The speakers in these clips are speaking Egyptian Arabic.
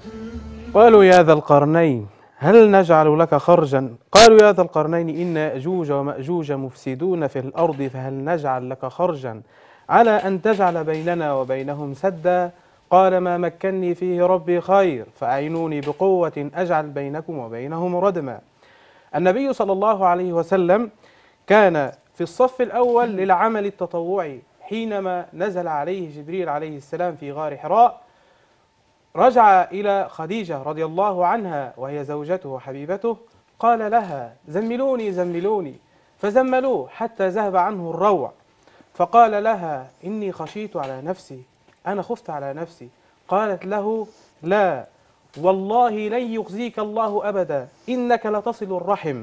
قالوا يا ذا القرنين هل نجعل لك خرجا قالوا يا ذا القرنين إن يأجوج ومأجوج مفسدون في الأرض فهل نجعل لك خرجا على أن تجعل بيننا وبينهم سدا قال ما مكني فيه ربي خير فأعينوني بقوة أجعل بينكم وبينهم ردما النبي صلى الله عليه وسلم كان في الصف الأول للعمل التطوعي حينما نزل عليه جبريل عليه السلام في غار حراء رجع إلى خديجة رضي الله عنها وهي زوجته وحبيبته قال لها زملوني زملوني فزملوه حتى ذهب عنه الروع فقال لها إني خشيت على نفسي أنا خفت على نفسي قالت له لا والله لن يخزيك الله أبدا إنك لتصل الرحم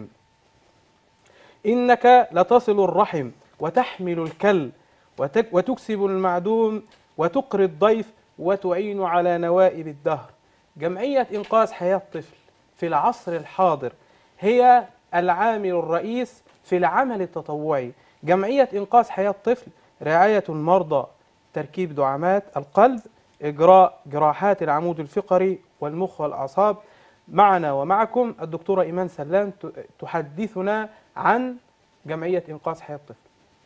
إنك لتصل الرحم وتحمل الكل وتك وتكسب المعدوم وتقري الضيف وتعين على نوائب الدهر جمعية إنقاذ حياة طفل في العصر الحاضر هي العامل الرئيس في العمل التطوعي جمعية إنقاذ حياة طفل رعاية المرضى تركيب دعامات القلب إجراء جراحات العمود الفقري والمخ والأعصاب معنا ومعكم الدكتورة إيمان سلام تحدثنا عن جمعية إنقاذ حياة طفل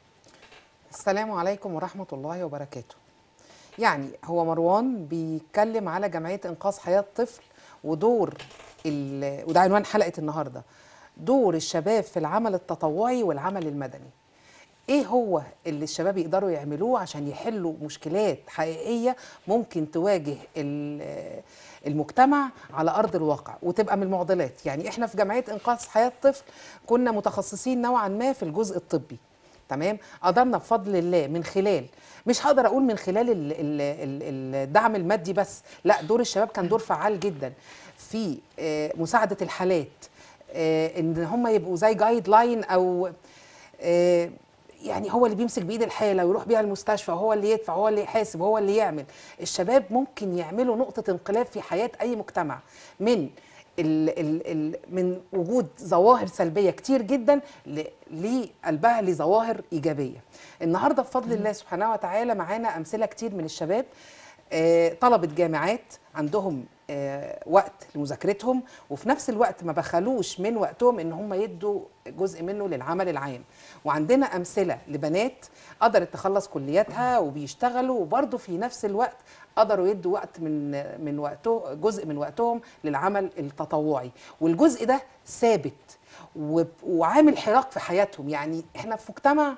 السلام عليكم ورحمة الله وبركاته يعني هو مروان بيتكلم على جمعية إنقاذ حياة طفل ودور ال- وده عنوان حلقة النهاردة دور الشباب في العمل التطوعي والعمل المدني ايه هو اللي الشباب يقدروا يعملوه عشان يحلوا مشكلات حقيقية ممكن تواجه ال- المجتمع على ارض الواقع وتبقى من المعضلات يعني احنا في جمعية انقاذ حياة طفل كنا متخصصين نوعا ما في الجزء الطبي تمام قدرنا بفضل الله من خلال مش هقدر اقول من خلال ال- ال- ال- الدعم المادي بس لا دور الشباب كان دور فعال جدا في آه، مساعده الحالات آه، ان هم يبقوا زي جايد لاين او آه، يعني هو اللي بيمسك بايد الحاله ويروح بيها المستشفى وهو اللي يدفع وهو اللي يحاسب وهو اللي يعمل الشباب ممكن يعملوا نقطه انقلاب في حياه اي مجتمع من ال ال ال من وجود ظواهر سلبيه كتير جدا ل- لقلبها لظواهر ايجابيه. النهارده بفضل الله سبحانه وتعالى معانا امثله كتير من الشباب آه، طلبه جامعات عندهم آه، وقت لمذاكرتهم وفي نفس الوقت ما بخلوش من وقتهم ان هم يدوا جزء منه للعمل العام وعندنا امثله لبنات قدرت تخلص كلياتها وبيشتغلوا وبرضه في نفس الوقت قدروا يدوا وقت من من وقته جزء من وقتهم للعمل التطوعي والجزء ده ثابت و- وعامل حراك في حياتهم يعني احنا في مجتمع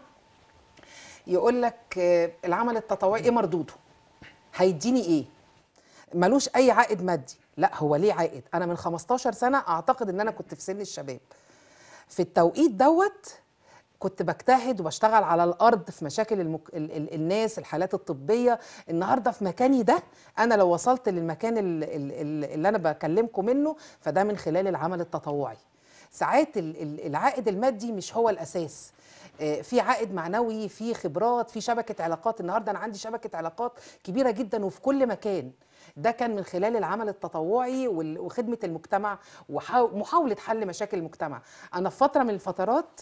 يقول لك آه، العمل التطوعي ايه مردوده هيديني ايه ملوش اي عائد مادي لا هو ليه عائد انا من 15 سنه اعتقد ان انا كنت في سن الشباب في التوقيت دوت كنت بجتهد وبشتغل على الارض في مشاكل المك... ال... ال... الناس الحالات الطبيه النهارده في مكاني ده انا لو وصلت للمكان ال... ال... ال- اللي انا بكلمكم منه فده من خلال العمل التطوعي ساعات ال... ال- العائد المادي مش هو الاساس آه، في عائد معنوي في خبرات في شبكه علاقات النهارده انا عندي شبكه علاقات كبيره جدا وفي كل مكان ده كان من خلال العمل التطوعي وال- وخدمه المجتمع ومحاوله حل مشاكل المجتمع انا في فتره من الفترات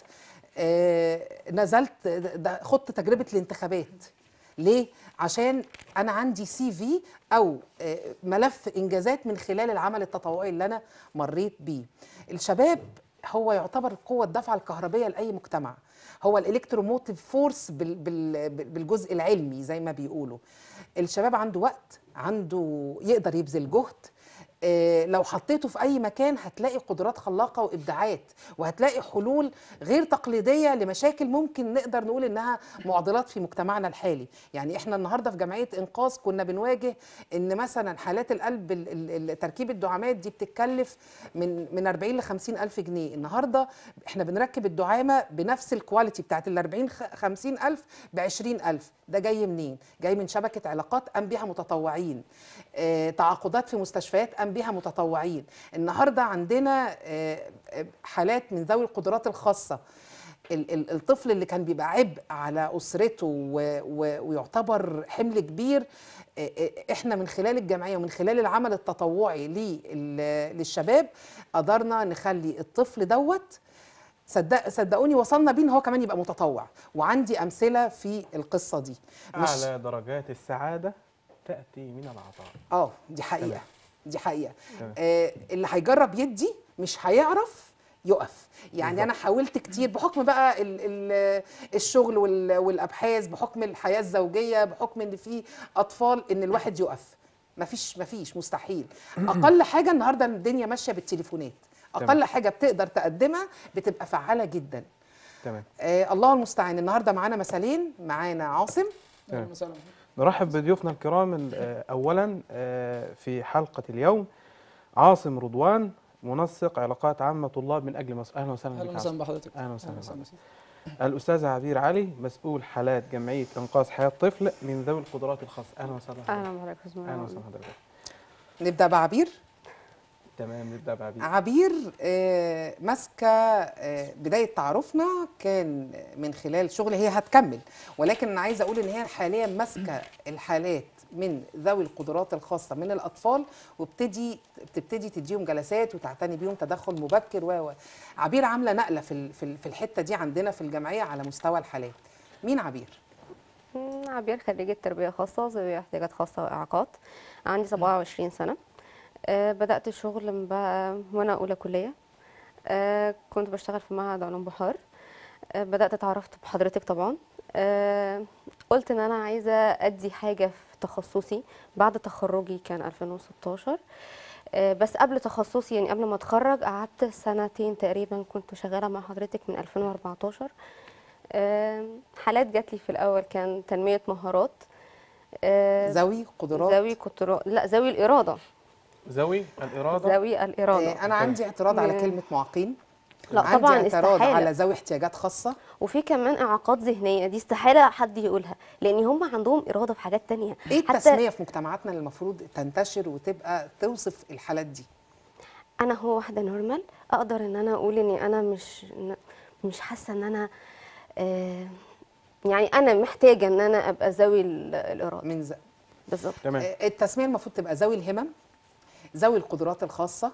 آه، نزلت ده- خدت تجربه الانتخابات ليه عشان انا عندي سي في او آه، ملف انجازات من خلال العمل التطوعي اللي انا مريت بيه الشباب هو يعتبر القوه الدافعه الكهربيه لاي مجتمع هو الالكتروموتيف فورس بال- بال- بالجزء العلمي زي ما بيقولوا الشباب عنده وقت عنده يقدر يبذل جهد آه، لو حطيته في اي مكان هتلاقي قدرات خلاقه وابداعات وهتلاقي حلول غير تقليديه لمشاكل ممكن نقدر نقول انها معضلات في مجتمعنا الحالي يعني احنا النهارده في جمعيه انقاذ كنا بنواجه ان مثلا حالات القلب ال- ال- ال- تركيب الدعامات دي بتتكلف من من 40 ل 50 الف جنيه النهارده احنا بنركب الدعامه بنفس الكواليتي بتاعت ال 40 خ- 50 الف ب 20 الف ده جاي منين جاي من شبكه علاقات قام بها متطوعين آه، تعاقدات في مستشفيات قام بها متطوعين النهارده عندنا آه، آه، حالات من ذوي القدرات الخاصه ال- ال- الطفل اللي كان بيبقى عبء على اسرته و- و- ويعتبر حمل كبير آه، آه، احنا من خلال الجمعيه ومن خلال العمل التطوعي لل- للشباب قدرنا نخلي الطفل دوت صدق صدقوني وصلنا بيه ان هو كمان يبقى متطوع وعندي امثله في القصه دي مش أعلى درجات السعادة تأتي من العطاء اه دي حقيقه تمام. دي حقيقه تمام. آه اللي هيجرب يدي مش هيعرف يقف يعني انا حاولت كتير بحكم بقى ال ال الشغل وال والابحاث بحكم الحياه الزوجيه بحكم ان في اطفال ان الواحد يقف مفيش مفيش مستحيل اقل حاجه النهارده الدنيا ماشيه بالتليفونات اقل تمام. حاجه بتقدر تقدمها بتبقى فعاله جدا تمام آه الله المستعان النهارده معانا مثالين معانا عاصم تمام. أهلاً وسهلاً. نرحب بضيوفنا الكرام ال- آه، اولا آه، في حلقه اليوم عاصم رضوان منسق علاقات عامه طلاب من اجل مصر اهلا وسهلا بك اهلا عاصم. وسهلا بحضرتك اهلا وسهلا أهلاً بك. الاستاذ عبير علي مسؤول حالات جمعيه انقاذ حياه طفل من ذوي القدرات الخاصه اهلا وسهلا بحضرتك. اهلا بحضرتك يا أستاذ اهلا مروان. وسهلا حضرتك نبدا بعبير تمام نبدا بعبير عبير آه، ماسكه آه، بدايه تعارفنا كان من خلال شغل هي هتكمل ولكن انا عايزه اقول ان هي حاليا ماسكه الحالات من ذوي القدرات الخاصه من الاطفال وبتدي بتبتدي تديهم جلسات وتعتني بيهم تدخل مبكر و و. عبير عامله نقله في ال- في ال- في الحته دي عندنا في الجمعيه على مستوى الحالات مين عبير مم، عبير خريجة تربية خاصة ذوي احتياجات خاصة وإعاقات عندي 27 سنة آه بدأت الشغل من بقى وأنا أولى كلية آه كنت بشتغل في معهد علوم بحار آه بدأت اتعرفت بحضرتك طبعا آه قلت إن أنا عايزة أدي حاجة في تخصصي بعد تخرجي كان 2016 آه بس قبل تخصصي يعني قبل ما اتخرج قعدت سنتين تقريبا كنت شغالة مع حضرتك من 2014 آم، حالات جات لي في الاول كان تنميه مهارات آه، ذوي قدرات ذوي قدرات لا ذوي الاراده ذوي الاراده ذوي الاراده آه، انا عندي اعتراض على مم. كلمه معاقين لا عندي طبعا اعتراض استحاله على ذوي احتياجات خاصه وفي كمان اعاقات ذهنيه دي استحاله حد يقولها لان هم عندهم اراده في حاجات تانية ايه حتى التسميه في مجتمعاتنا اللي المفروض تنتشر وتبقى توصف الحالات دي انا هو واحده نورمال اقدر ان انا اقول اني انا مش مش حاسه ان انا آه، يعني انا محتاجه ان انا ابقى ذوي ال- الاراده من ز... بالظبط تمام آه، التسميه المفروض تبقى ذوي الهمم ذوي القدرات الخاصه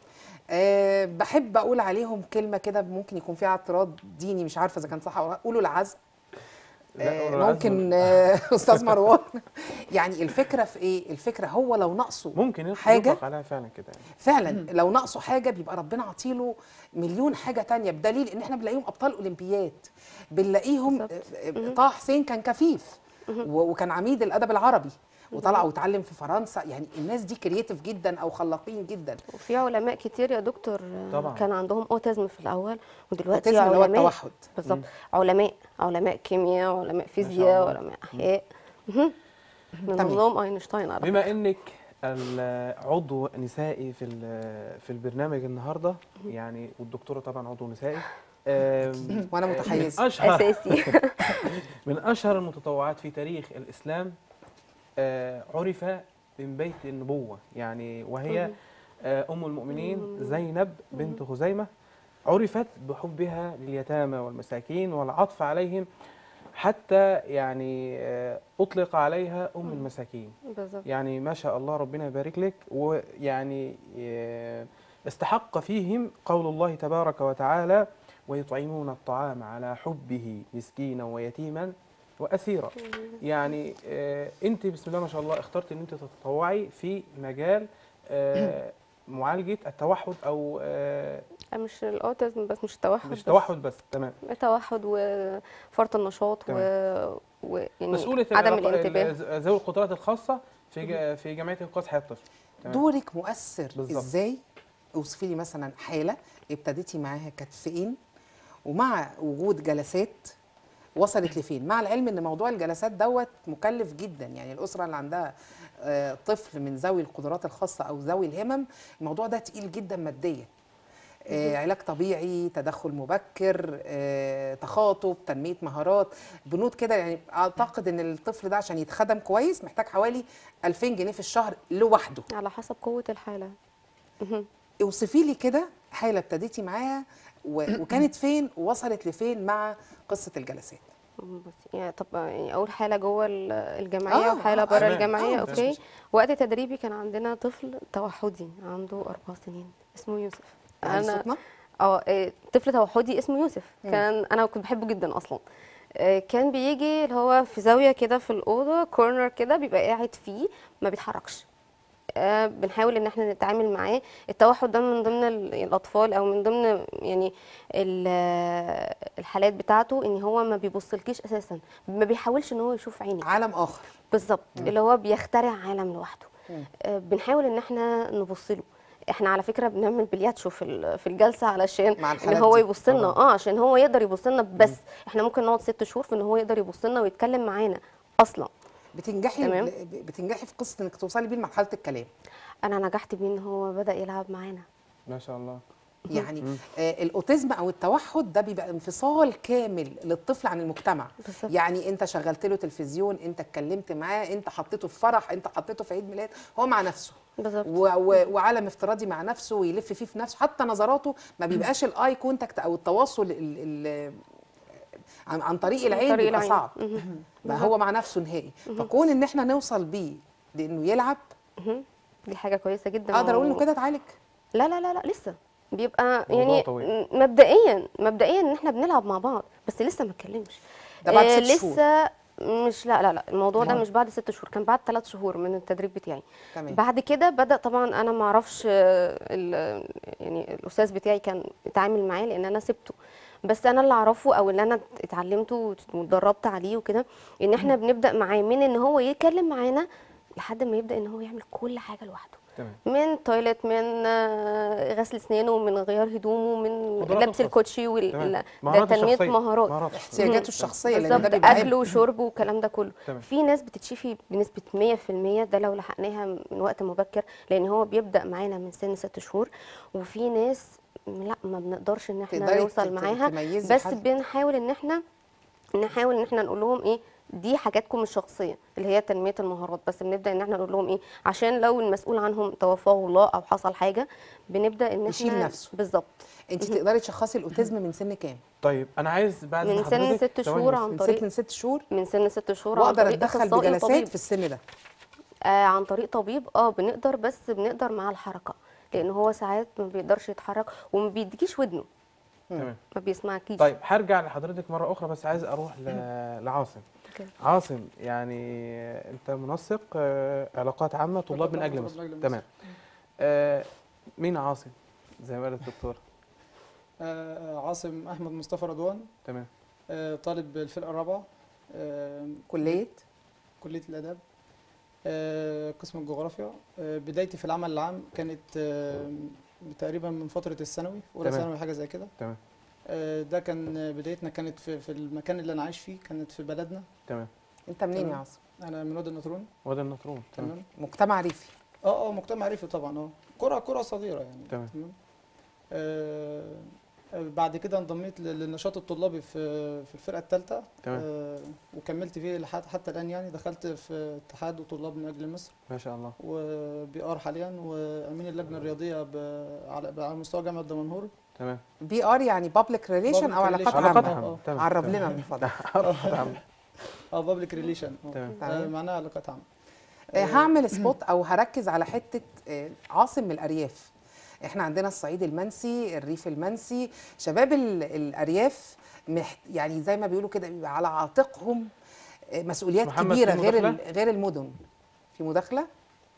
أه بحب اقول عليهم كلمه كده ممكن يكون فيها اعتراض ديني مش عارفه اذا كان صح او لا قولوا العزم لا، آه، قولوا العزم. ممكن آه، استاذ مروان يعني الفكره في ايه الفكره هو لو ناقصه ممكن يطلق حاجة؟ يطلق عليها فعلا كده يعني فعلا لو ناقصه حاجه بيبقى ربنا عاطيله مليون حاجه تانية بدليل ان احنا بنلاقيهم ابطال اولمبياد بنلاقيهم بالظبط. آه، آه، طه حسين كان كفيف و- وكان عميد الادب العربي وطلع واتعلم في فرنسا يعني الناس دي كرييتيف جدا او خلاقين جدا وفي علماء كتير يا دكتور آه، طبعاً. كان عندهم اوتيزم في الاول ودلوقتي أوتيزم اللي هو علماء التوحد. بالظبط علماء علماء كيمياء علماء الله. فيزياء علماء احياء مهم. من تمام. ضمنهم اينشتاين على بما انك العضو نسائي في ال- في البرنامج النهارده يعني والدكتوره طبعا عضو نسائي آم، وأنا آه، متحيزة. من اشهر اساسي من اشهر المتطوعات في تاريخ الاسلام آه، عرف من بيت النبوه يعني وهي آه، ام المؤمنين زينب بنت خزيمه عرفت بحبها لليتامى والمساكين والعطف عليهم حتى يعني آه، اطلق عليها ام المساكين بالظبط يعني ما شاء الله ربنا يبارك لك ويعني آه، استحق فيهم قول الله تبارك وتعالى ويطعمون الطعام على حبه مسكينا ويتيما واسيرا يعني آه، انت بسم الله ما شاء الله اخترت ان انت تتطوعي في مجال آه، معالجه التوحد او آه، مش الاوتيزم بس مش التوحد مش بس. توحد بس تمام التوحد وفرط النشاط و... و... يعني مسؤوله عدم العلاقة- الانتباه ال- ذوي القدرات الخاصه في ج- في جمعيه انقاذ حياه الطفل تمام. دورك مؤثر بالظبط. ازاي اوصفي لي مثلا حاله ابتديتي معاها كانت فين ومع وجود جلسات وصلت لفين مع العلم ان موضوع الجلسات دوت مكلف جدا يعني الاسره اللي عندها آه، طفل من ذوي القدرات الخاصه او ذوي الهمم الموضوع ده تقيل جدا ماديا آه، علاج طبيعي تدخل مبكر آه، تخاطب تنميه مهارات بنود كده يعني اعتقد ان الطفل ده عشان يتخدم كويس محتاج حوالي 2000 جنيه في الشهر لوحده على حسب قوه الحاله اوصفي لي كده حاله ابتديتي معاها و- وكانت فين ووصلت لفين مع قصه الجلسات بس يعني طب يعني اول حاله جوه ال- الجمعيه آه، وحاله آه، بره تمام. الجمعيه آه، مفيش اوكي مشكلة. وقت تدريبي كان عندنا طفل توحدي عنده اربع سنين اسمه يوسف تعالي صوتنا اه إيه، طفل توحدي اسمه يوسف مم. كان انا كنت بحبه جدا اصلا آه، كان بيجي اللي هو في زاويه كده في الاوضه كورنر كده بيبقى قاعد فيه ما بيتحركش آه، بنحاول ان احنا نتعامل معاه التوحد ده من ضمن ال- الاطفال او من ضمن يعني ال- آه، الحالات بتاعته ان هو ما بيبصلكيش اساسا ما بيحاولش ان هو يشوف عينك عالم اخر بالظبط اللي هو بيخترع عالم لوحده آه، بنحاول ان احنا نبص له احنا على فكره بنعمل بلياتشو في ال- في الجلسه علشان مع ان الحالات هو دي. يبص لنا اه عشان هو يقدر يبص لنا بس احنا ممكن نقعد ست شهور في ان هو يقدر يبص لنا ويتكلم معانا اصلا بتنجحي تمام. بتنجحي في قصه انك توصلي بيه لمرحله الكلام انا نجحت بيه ان هو بدا يلعب معانا ما شاء الله يعني آه الاوتيزم او التوحد ده بيبقى انفصال كامل للطفل عن المجتمع بالظبط. يعني انت شغلت له تلفزيون انت اتكلمت معاه انت حطيته في فرح انت حطيته في عيد ميلاد هو مع نفسه بالظبط و- و- وعالم افتراضي مع نفسه ويلف فيه في نفسه حتى نظراته ما بيبقاش الاي كونتاكت او التواصل ال ال عن, عن طريق العين طريق بيبقى العين. صعب مهم. ما هو مع نفسه نهائي فكون ان احنا نوصل بيه لانه يلعب مهم. دي حاجه كويسه جدا اقدر اقول له و- كده اتعالج لا لا لا لا لسه بيبقى موضوع يعني طويل. م- مبدئيا مبدئيا ان احنا بنلعب مع بعض بس لسه ما اتكلمش ده بعد آه، ست شهور. لسه مش لا لا لا الموضوع ده مش بعد ست شهور كان بعد ثلاث شهور من التدريب بتاعي تمام. بعد كده بدا طبعا انا ما اعرفش آه، ال- يعني الاستاذ بتاعي كان اتعامل معاه لان انا سبته بس انا اللي اعرفه او اللي انا اتعلمته واتدربت عليه وكده ان احنا بنبدا معاه من ان هو يتكلم معانا لحد ما يبدا ان هو يعمل كل حاجه لوحده تمام من تويلت من آه، غسل اسنانه من غيار هدومه من قدرات لبس الخاصة. الكوتشي وال تمام ده مهارات تنميه الشخصية. مهارات مهارات احتياجاته الشخصيه لان ده بالظبط بيبقى اكل عبء. وشرب والكلام ده كله تمام. في ناس بتتشفي بنسبه 100% ده لو لحقناها من وقت مبكر لان هو بيبدا معانا من سن ست شهور وفي ناس لا ما بنقدرش ان احنا تقدري نوصل ت- ت- معاها تميزي بس حد؟ بنحاول ان احنا نحاول ان احنا نقول لهم ايه دي حاجاتكم الشخصيه اللي هي تنميه المهارات بس بنبدا ان احنا نقول لهم ايه عشان لو المسؤول عنهم توفاه الله او حصل حاجه بنبدا ان احنا يشيل نفسه. بالظبط انت تقدري تشخصي الاوتيزم من سن كام طيب انا عايز بعد من ما سن حضرتك ست ثواني شهور بس. عن من طريق ست من ست شهور من سن ست شهور عن واقدر طريق اتدخل اخصائي بجلسات وطبيب في السن ده آه عن طريق طبيب اه بنقدر بس بنقدر معاه الحركه لان هو ساعات ما بيقدرش يتحرك وما بيديكيش ودنه تمام ما بيسمعكيش طيب هرجع لحضرتك مره اخرى بس عايز اروح ل... لعاصم أوكي. عاصم يعني انت منسق آه، علاقات عامه طلاب من اجل طلاب مصر من أجل تمام آه، مين عاصم زي ما قالت الدكتوره آه، عاصم احمد مصطفى رضوان تمام آه، طالب الفرقه الرابعه آه، كليه كليه الاداب آه، قسم الجغرافيا آه، بدايتي في العمل العام كانت آه، تقريبا من فتره الثانوي في اولى تمام. ثانوي حاجه زي كده تمام آه، ده كان بدايتنا كانت في في المكان اللي انا عايش فيه كانت في بلدنا تمام انت منين يا تمام. عاصم انا من وادي النطرون وادي النطرون تمام تمام مجتمع ريفي اه اه مجتمع ريفي طبعا اه قرى قرى صغيره يعني تمام. آه آه، بعد كده انضميت لل- للنشاط الطلابي في في الفرقه الثالثه تمام. آه وكملت فيه لحد حتى الان يعني دخلت في اتحاد وطلاب من اجل مصر ما شاء الله وبي ار حاليا وامين اللجنه الرياضيه ب- على على مستوى جامعه دمنهور تمام بي ار يعني بابليك ريليشن او Public علاقات relation. علاقات عامه آه، عامه آه. تمام عرب تمام. لنا من فضلك علاقات عامه اه بابليك ريليشن تمام. تمام. معناها علاقات عامه آه، هعمل سبوت او هركز على حته آه، عاصم من الارياف احنا عندنا الصعيد المنسي الريف المنسي شباب ال- الارياف محت يعني زي ما بيقولوا كده بيبقى على عاتقهم آه، مسؤوليات محمد، كبيره في غير ال- مداخلة؟ غير المدن في مداخله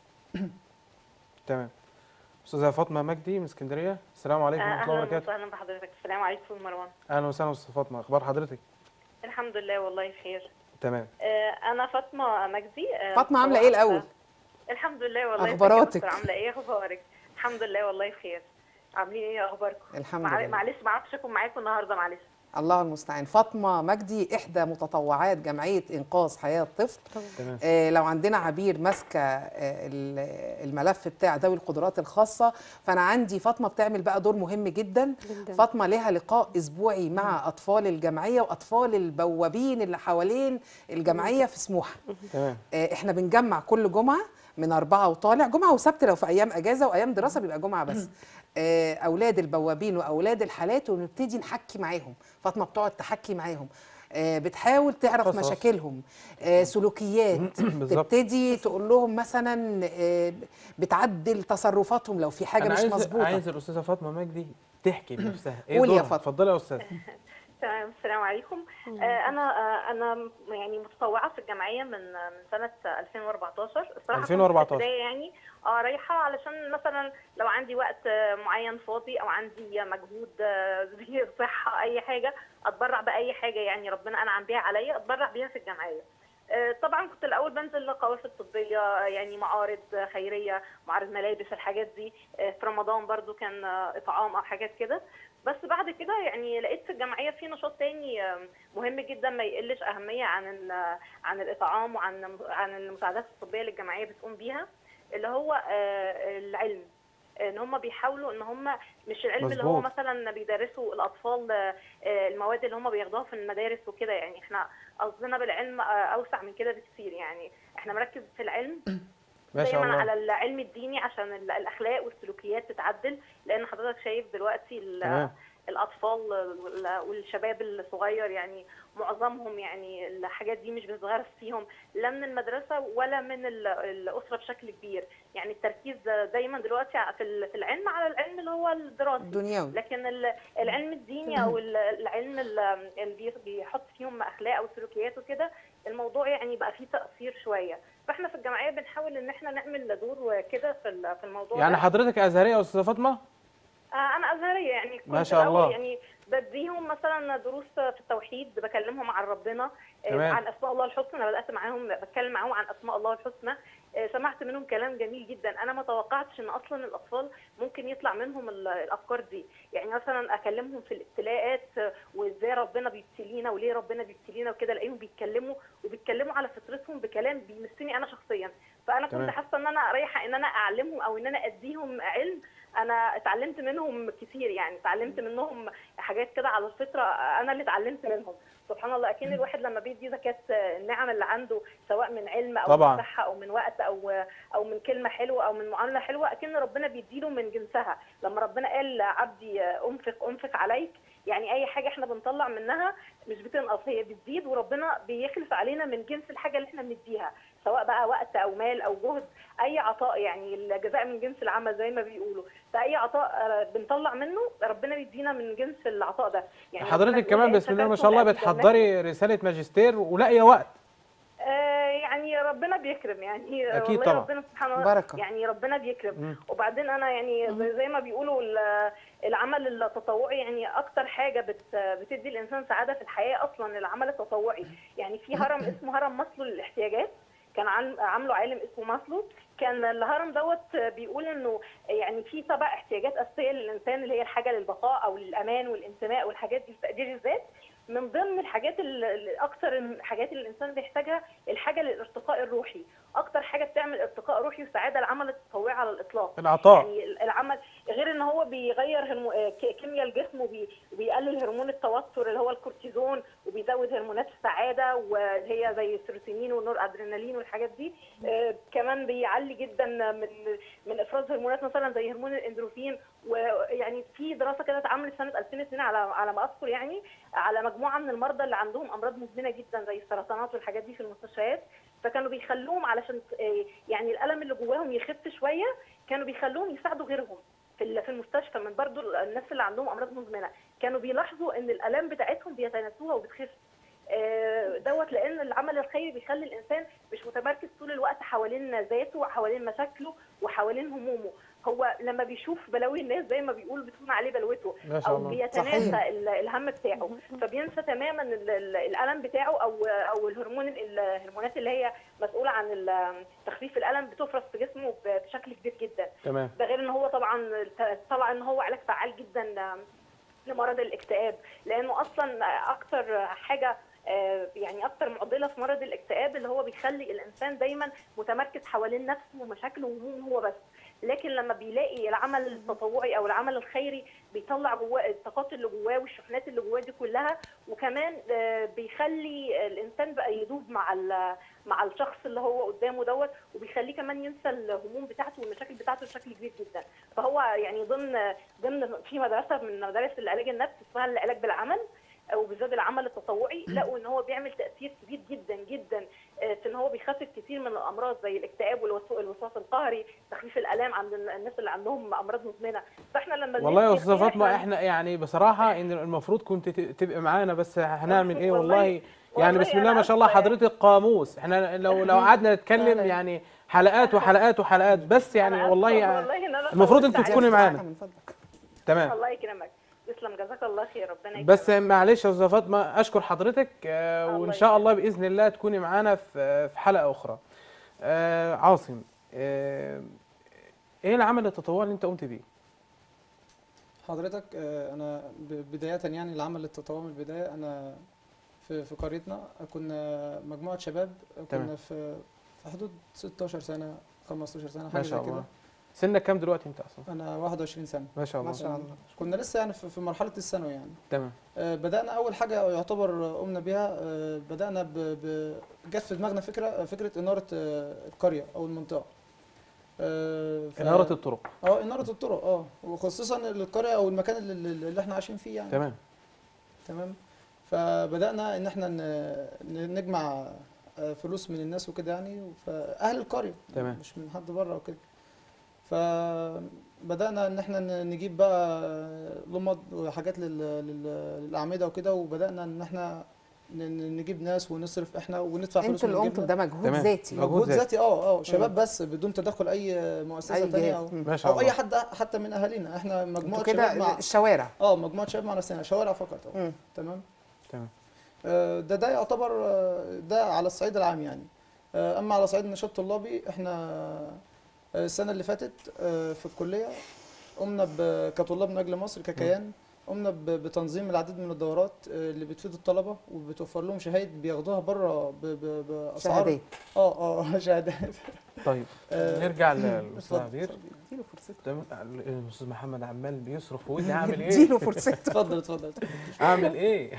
تمام استاذه فاطمه مجدي من اسكندريه السلام عليكم ورحمه الله اهلا وبركاته وسهلا بحضرتك السلام عليكم مروان اهلا وسهلا استاذه فاطمه اخبار حضرتك الحمد لله والله بخير تمام آه، انا فاطمه مجدي آه، فاطمه عامله ايه طبعاً- الاول الحمد لله والله ازيك يا أخباراتك؟ دكتور؟ عامله ايه اخبارك الحمد لله والله بخير عاملين ايه اخباركم الحمد مع- لله. معلش ما عرفتش اكون معاكم النهارده معلش الله المستعان فاطمه مجدي احدى متطوعات جمعيه انقاذ حياه الطفل تمام آه، لو عندنا عبير ماسكه آه، ال- الملف بتاع ذوي القدرات الخاصه فانا عندي فاطمه بتعمل بقى دور مهم جدا جداً. فاطمه لها لقاء اسبوعي مع اطفال الجمعيه واطفال البوابين اللي حوالين الجمعيه في سموحه تمام آه، احنا بنجمع كل جمعه من أربعة وطالع جمعة وسبت لو في أيام أجازة وأيام دراسة بيبقى جمعة بس آه، أولاد البوابين وأولاد الحالات ونبتدي نحكي معاهم فاطمة بتقعد تحكي معاهم آه، بتحاول تعرف قصص. مشاكلهم آه، سلوكيات بالظبط. تبتدي تقول لهم مثلا آه، بتعدل تصرفاتهم لو في حاجة انا مش عايز مظبوطة عايز الاستاذه فاطمه مجدي تحكي بنفسها ايه قولي يا دورها؟ فاطمة. اتفضلي يا استاذ تمام السلام عليكم آه، انا آه، انا م- يعني متطوعه في الجمعيه من من سنه 2014 الصراحه كنت 2014. في البداية يعني اه رايحه علشان مثلا لو عندي وقت آه، معين فاضي او عندي مجهود آه، زي صحه اي حاجه اتبرع باي حاجه يعني ربنا انعم بيها عليا اتبرع بيها في الجمعيه آه، طبعا كنت الاول بنزل قوافل طبيه آه، يعني معارض آه، خيريه معارض ملابس الحاجات دي آه، في رمضان برضو كان آه، اطعام او حاجات كده بس بعد كده يعني لقيت في الجمعيه في نشاط تاني آم، مهم جدا ما يقلش اهميه عن ال- عن الاطعام وعن عن المساعدات الطبيه اللي الجمعيه بتقوم بيها اللي هو آه، العلم ان هم بيحاولوا ان هم مش العلم اللي هو مظبوط. مثلا بيدرسوا الاطفال آه، آه، المواد اللي هم بياخدوها في المدارس وكده يعني احنا قصدنا بالعلم آه، اوسع من كده بكتير يعني احنا مركز في العلم ما شاء دايما الله على العلم الديني عشان ال- الاخلاق والسلوكيات تتعدل لان حضرتك شايف دلوقتي ال- تمام. الاطفال وال- والشباب الصغير يعني معظمهم يعني الحاجات دي مش بتتغرس فيهم لا من المدرسه ولا من ال- الاسره بشكل كبير يعني التركيز دايما دلوقتي في ال- في العلم على العلم اللي هو الدراسي الدنيوي لكن ال- العلم الديني او ال- العلم ال- اللي بي- بيحط فيهم اخلاق او سلوكيات وكده الموضوع يعني بقى فيه تاثير شويه فاحنا في الجمعيه بنحاول ان احنا نعمل دور كده في ال- في الموضوع يعني ده. حضرتك ازهريه يا استاذه فاطمه آه، انا ازهريه يعني كنت ما شاء الأول الله. يعني بديهم مثلا دروس في التوحيد بكلمهم عن ربنا آه، تمام. عن اسماء الله الحسنى انا بدات معاهم بتكلم معاهم عن اسماء الله الحسنى آه، سمعت منهم كلام جميل جدا انا ما توقعتش ان اصلا الاطفال ممكن يطلع منهم ال- الافكار دي يعني مثلا اكلمهم في الابتلاءات آه، وازاي ربنا بيبتلينا وليه ربنا بيبتلينا وكده الاقيهم بيتكلموا وبيتكلموا على فطرتهم بكلام بيمسني انا شخصيا فانا كنت تمام. حاسه ان انا رايحه ان انا اعلمهم او ان انا اديهم علم انا اتعلمت منهم كتير يعني اتعلمت منهم حاجات كده على الفطره انا اللي اتعلمت منهم سبحان الله اكن الواحد لما بيدي زكاه النعم اللي عنده سواء من علم او طبعاً. من صحه او من وقت او او من كلمه حلوه او من معامله حلوه اكن ربنا بيديله من جنسها لما ربنا قال عبدي انفق انفق عليك يعني اي حاجه احنا بنطلع منها مش بتنقص هي بتزيد وربنا بيخلف علينا من جنس الحاجه اللي احنا بنديها سواء بقى وقت او مال او جهد اي عطاء يعني الجزاء من جنس العمل زي ما بيقولوا فاي عطاء آه، بنطلع منه ربنا بيدينا من جنس العطاء ده يعني ربنا حضرتك بيقول كمان لئن بسم الله ما شكرتم شاء الله لأزيدنكم. بتحضري رساله ماجستير ولاقيه وقت آه، يعني ربنا بيكرم يعني أكيد والله طبعا. ربنا سبحانه بركة. يعني ربنا بيكرم مم. وبعدين انا يعني زي, زي ما بيقولوا ال- العمل التطوعي يعني اكتر حاجه بت بتدي الانسان سعاده في الحياه اصلا العمل التطوعي يعني في هرم اسمه هرم ماسلو للاحتياجات كان عام- عامله عالم اسمه ماسلو كان الهرم دوت بيقول انه يعني في سبع احتياجات اساسيه للانسان اللي هي الحاجه للبقاء او للامان والانتماء والحاجات دي تقدير الذات من ضمن الحاجات ال- ال- اكثر الحاجات اللي الانسان بيحتاجها الحاجه للارتقاء الروحي اكتر حاجه بتعمل ارتقاء روحي وسعاده العمل التطوعي على الاطلاق العطاء يعني العمل غير ان هو بيغير هرمو... آه، ك- كيمياء الجسم وبي... وبيقلل هرمون التوتر اللي هو الكورتيزون وبيزود هرمونات السعاده واللي هي زي السيروتونين والنور ادرينالين والحاجات دي آه كمان بيعلي جدا من من افراز هرمونات مثلا زي هرمون الاندروفين ويعني في دراسه كده اتعملت سنه 2002 على على ما اذكر يعني على مجموعه من المرضى اللي عندهم امراض مزمنه جدا زي السرطانات والحاجات دي في المستشفيات فكانوا بيخلوهم علشان آه، يعني الالم اللي جواهم يخف شويه كانوا بيخلوهم يساعدوا غيرهم في ال- في المستشفى من برضو الناس اللي عندهم امراض مزمنه كانوا بيلاحظوا ان الالام بتاعتهم بيتناسوها وبتخف آه، دوت لان العمل الخيري بيخلي الانسان مش متمركز طول الوقت حوالين ذاته وحوالين مشاكله وحوالين همومه هو لما بيشوف بلاوي الناس زي ما بيقول بتكون عليه بلوته ما شاء او الله بيتناسى صحيح. ال- الهم بتاعه فبينسى تماما ال- ال- الالم بتاعه او او الهرمون الهرمونات اللي هي مسؤوله عن ال- تخفيف الالم بتفرز في جسمه ب- بشكل كبير جدا تمام ده غير ان هو طبعا ت- طلع ان هو علاج فعال جدا لمرض الاكتئاب لانه اصلا اكتر حاجه آه، يعني اكتر معضله في مرض الاكتئاب اللي هو بيخلي الانسان دايما متمركز حوالين نفسه ومشاكله وهمومه هو بس لكن لما بيلاقي العمل التطوعي او العمل الخيري بيطلع جواه الطاقات اللي جواه والشحنات اللي جواه دي كلها وكمان آه، بيخلي الانسان بقى يدوب مع ال- مع الشخص اللي هو قدامه دوت وبيخليه كمان ينسى الهموم بتاعته والمشاكل بتاعته بشكل كبير جدا فهو يعني ضمن ضمن في مدرسه من مدارس العلاج النفسي اسمها العلاج بالعمل وبالذات العمل التطوعي لقوا ان هو بيعمل تاثير كبير جدا جدا آه، آه، في ان هو بيخفف كتير من الامراض زي الاكتئاب والوسو- والوسواس القهري تخفيف الالام عند الناس اللي عندهم امراض مزمنه فاحنا لما والله يا بندي استاذه اختيار فاطمه احنا يعني بصراحه ان المفروض كنت ت- تبقى معانا بس هنعمل ايه والله والله- يعني والله بسم الله أنا ما شاء الله أسفة يعني. حضرتك قاموس احنا لو لو قعدنا نتكلم يعني حلقات وحلقات وحلقات بس يعني أنا والله آسفة يعني والله إن أنا المفروض طولت انتوا عليك. تكوني معانا من فضلك تمام الله يكرمك تسلم جزاك الله خير ربنا يكرمك بس معلش يا استاذه فاطمه اشكر حضرتك آه، الله وان شاء الله يكرمك. باذن الله تكوني معانا في في حلقه اخرى آه، عاصم آه، ايه العمل التطوعي اللي انت قمت بيه حضرتك آه، انا ب- بدايه يعني العمل التطوعي من البدايه انا في في قريتنا كنا مجموعه شباب تمام. كنا في في حدود 16 سنه 15 سنه ما حاجه زي شاء كده الله سنك كام دلوقتي انت اصلا انا 21 سنه ما شاء ما الله شاء الله كنا لسه يعني في في مرحله الثانوي يعني تمام آه، بدأنا أول حاجة يعتبر قمنا بيها آه، بدأنا ب... ب... جت في دماغنا فكرة فكرة إنارة آه، القرية أو المنطقة. آه، ف- اناره الطرق اه إنارة الطرق اه وخصوصا القرية أو المكان اللي, اللي احنا عايشين فيه يعني تمام تمام فبدأنا إن احنا ن... ن- نجمع آه، فلوس من الناس وكده يعني فأهل القرية تمام. مش من حد بره وكده فبدأنا إن احنا ن- نجيب بقى لمض وحاجات لل... لل... للأعمدة وكده وبدأنا إن احنا ن- ن- نجيب ناس ونصرف احنا وندفع فلوس انتوا اللي ونجيب قمتوا ناس. بده مجهود تمام. ذاتي مجهود مجهود ذاتي. ذاتي اه اه شباب بس بدون تدخل أي مؤسسة اي تانية جهاز أو مم. ما شاء أو أي الله حد حتى من أهالينا احنا انتوا مجموعة شباب كده مع الشوارع اه مجموعة شباب مع نفسنا شوارع فقط اه مم. تمام تمام آه، ده ده يعتبر آه، ده على الصعيد العام يعني آه، اما على صعيد النشاط الطلابي احنا آه، السنه اللي فاتت آه، في الكليه قمنا ب- كطلاب من اجل مصر ككيان قمنا ب- بتنظيم العديد من الدورات آه، اللي بتفيد الطلبه وبتوفر لهم شهايد بياخدوها بره ب- ب- باسعار شهادات اه اه شهادات طيب آه، نرجع للاستاذ اتفضل، عبير اتفضل. اديله فرصته تمام الاستاذ محمد عمال بيصرخ في ودني اعمل ايه اديله فرصته اتفضل اتفضل اعمل ايه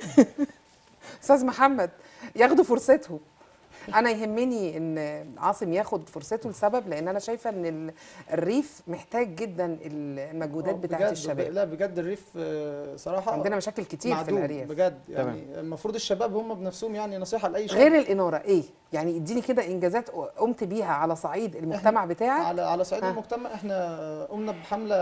استاذ محمد ياخدوا فرصتهم انا يهمني ان عاصم ياخد فرصته لسبب لان انا شايفه ان ال- الريف محتاج جدا المجهودات آه، بتاعت بجد- الشباب لا بجد الريف آه، صراحه عندنا مشاكل كتير في معدوم الارياف بجد يعني المفروض الشباب هم بنفسهم يعني نصيحه لاي شاب غير الاناره ايه يعني اديني كده انجازات قمت بيها على صعيد المجتمع بتاعك على على صعيد ها. المجتمع احنا قمنا بحمله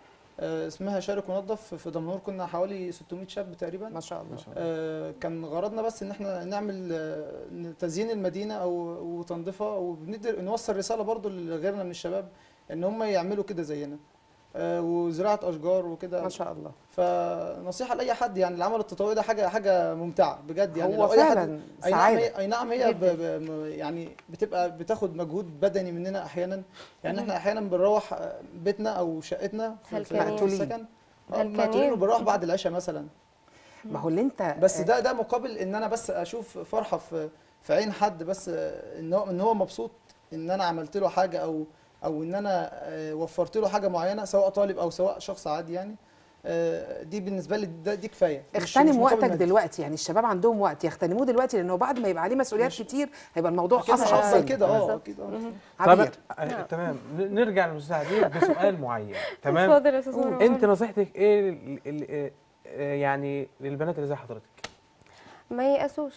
آه، اسمها شارك ونظف في دمنهور كنا حوالي 600 شاب تقريبا ما شاء الله آه، كان غرضنا بس ان احنا نعمل آه، تزيين المدينه او وتنظيفها وبنقدر نوصل رساله برضو لغيرنا من الشباب ان هم يعملوا كده زينا آه، وزراعه اشجار وكده ما شاء الله فنصيحه لاي حد يعني العمل التطوعي ده حاجه حاجه ممتعه بجد يعني هو لو اي حد فعلا اي نعم سعاده هي اي نعم هي ب ب م- يعني بتبقى بتاخد مجهود بدني مننا احيانا يعني احنا احيانا بنروح آه، بيتنا او شقتنا في في هلكانين. السكن آه، هلكانين. مقتولين وبنروح بعد العشاء مثلا ما هو اللي انت بس ده ده مقابل ان انا بس اشوف فرحه في في عين حد بس آه، ان هو ان هو مبسوط ان انا عملت له حاجه او او ان انا آه، وفرت له حاجه معينه سواء طالب او سواء شخص عادي يعني آه، دي بالنسبه لي ده دي كفايه مش- مش اغتنم مقابل وقتك مادي. دلوقتي يعني الشباب عندهم وقت يغتنموه دلوقتي لانه بعد ما يبقى عليه مسؤوليات مش- كتير هيبقى الموضوع اكيد مش اصعب هفضل سنة. كده اه بالظبط. اكيد اه مهم. طب عبير آه، تمام ن- نرجع للاستاذ عبير بسؤال معين تمام اتفضل يا استاذ قول. مروان. انت نصيحتك ايه ل- ل- ل- آه، يعني للبنات اللي زي حضرتك ما ييأسوش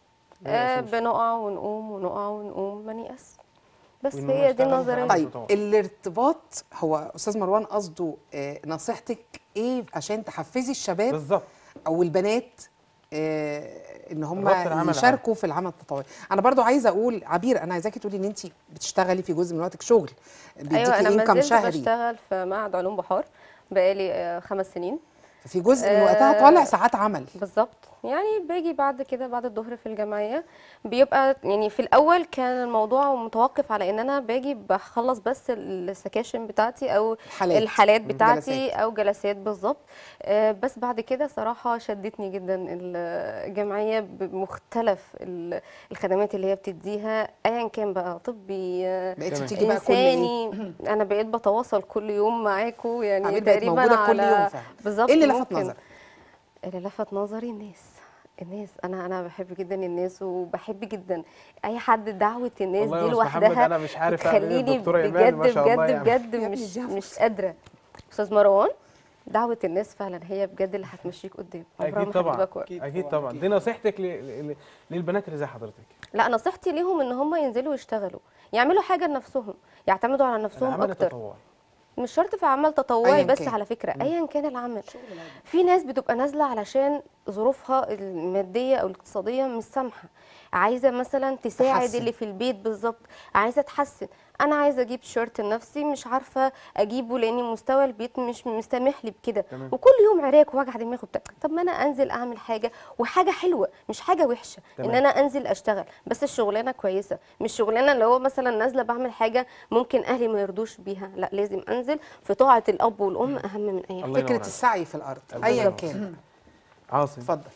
ما آه ييأسوش. بنقع ونقوم ونقع ونقوم ما نيأس بس وإن هم هي دي يشتغلوا النظرية معاهم. طيب طبعا. الارتباط هو استاذ مروان قصده آه، نصيحتك ايه عشان تحفزي الشباب بالظبط او البنات آه، ان هم الربط العمل يشاركوا في العمل التطوعي انا برضو عايزه اقول عبير انا عايزاكي تقولي ان انت بتشتغلي في جزء من وقتك شغل بيديكي ايوه انا ما انكم زلت شهري بشتغل في معهد علوم بحار بقالي آه، خمس سنين في جزء من آه، وقتها طالع ساعات عمل بالظبط يعني باجي بعد كده بعد الظهر في الجمعيه بيبقى يعني في الاول كان الموضوع متوقف على ان انا باجي بخلص بس السكاشن بتاعتي او الحالات الحالات مم، بتاعتي جلسات. او جلسات بالظبط آه، بس بعد كده صراحه شدتني جدا الجمعيه بمختلف ال- الخدمات اللي هي بتديها ايا كان بقى طبي آه، بقيتي تمام. بتيجي بقى كل ايه انساني انا بقيت بتواصل كل يوم معاكم يعني عبير بقت تقريبا موجوده كل على يوم فعلا بالظبط ايه اللي لفت ممكن. نظرك اللي لفت نظري الناس الناس انا انا بحب جدا الناس وبحب جدا اي حد دعوه الناس والله دي يا أستاذ محمد لوحدها انا مش عارف اعمل ايه تخليني الدكتوره ايمان بجد ما شاء الله بجد يعني بجد يا ابني مش اديها مش فرصة. قادره استاذ مروان دعوه الناس فعلا هي بجد اللي هتمشيك قدام عمرها اكيد ما طبعا هتجيبك ورا. أكيد اكيد طبعاً، طبعا أكيد. دي نصيحتك ل... ل... للبنات اللي زي حضرتك لا نصيحتي ليهم ان هم ينزلوا يشتغلوا يعملوا حاجه لنفسهم يعتمدوا على نفسهم العمل اكتر التطوعي مش شرط في عمل تطوعي أياً بس كان. على فكره ايا كان العمل شغل العادي. في ناس بتبقى نازله علشان ظروفها الماديه او الاقتصاديه مش سامحه عايزه مثلا تساعد تحسن. اللي في البيت بالظبط عايزه تحسن انا عايزه اجيب شيرت لنفسي مش عارفه اجيبه لان مستوى البيت مش مستمح لي بكده تمام. وكل يوم عراك ووجع دماغ وبتاع طب ما انا انزل اعمل حاجه وحاجه حلوه مش حاجه وحشه تمام. ان انا انزل اشتغل بس الشغلانه كويسه مش شغلانه اللي هو مثلا نازله بعمل حاجه ممكن اهلي ما يرضوش بيها لا لازم انزل في طاعه الاب والام اهم من اي حاجه الله ينور فكره عليك. السعي في الارض الله ايا ينور. كان عاصم اتفضل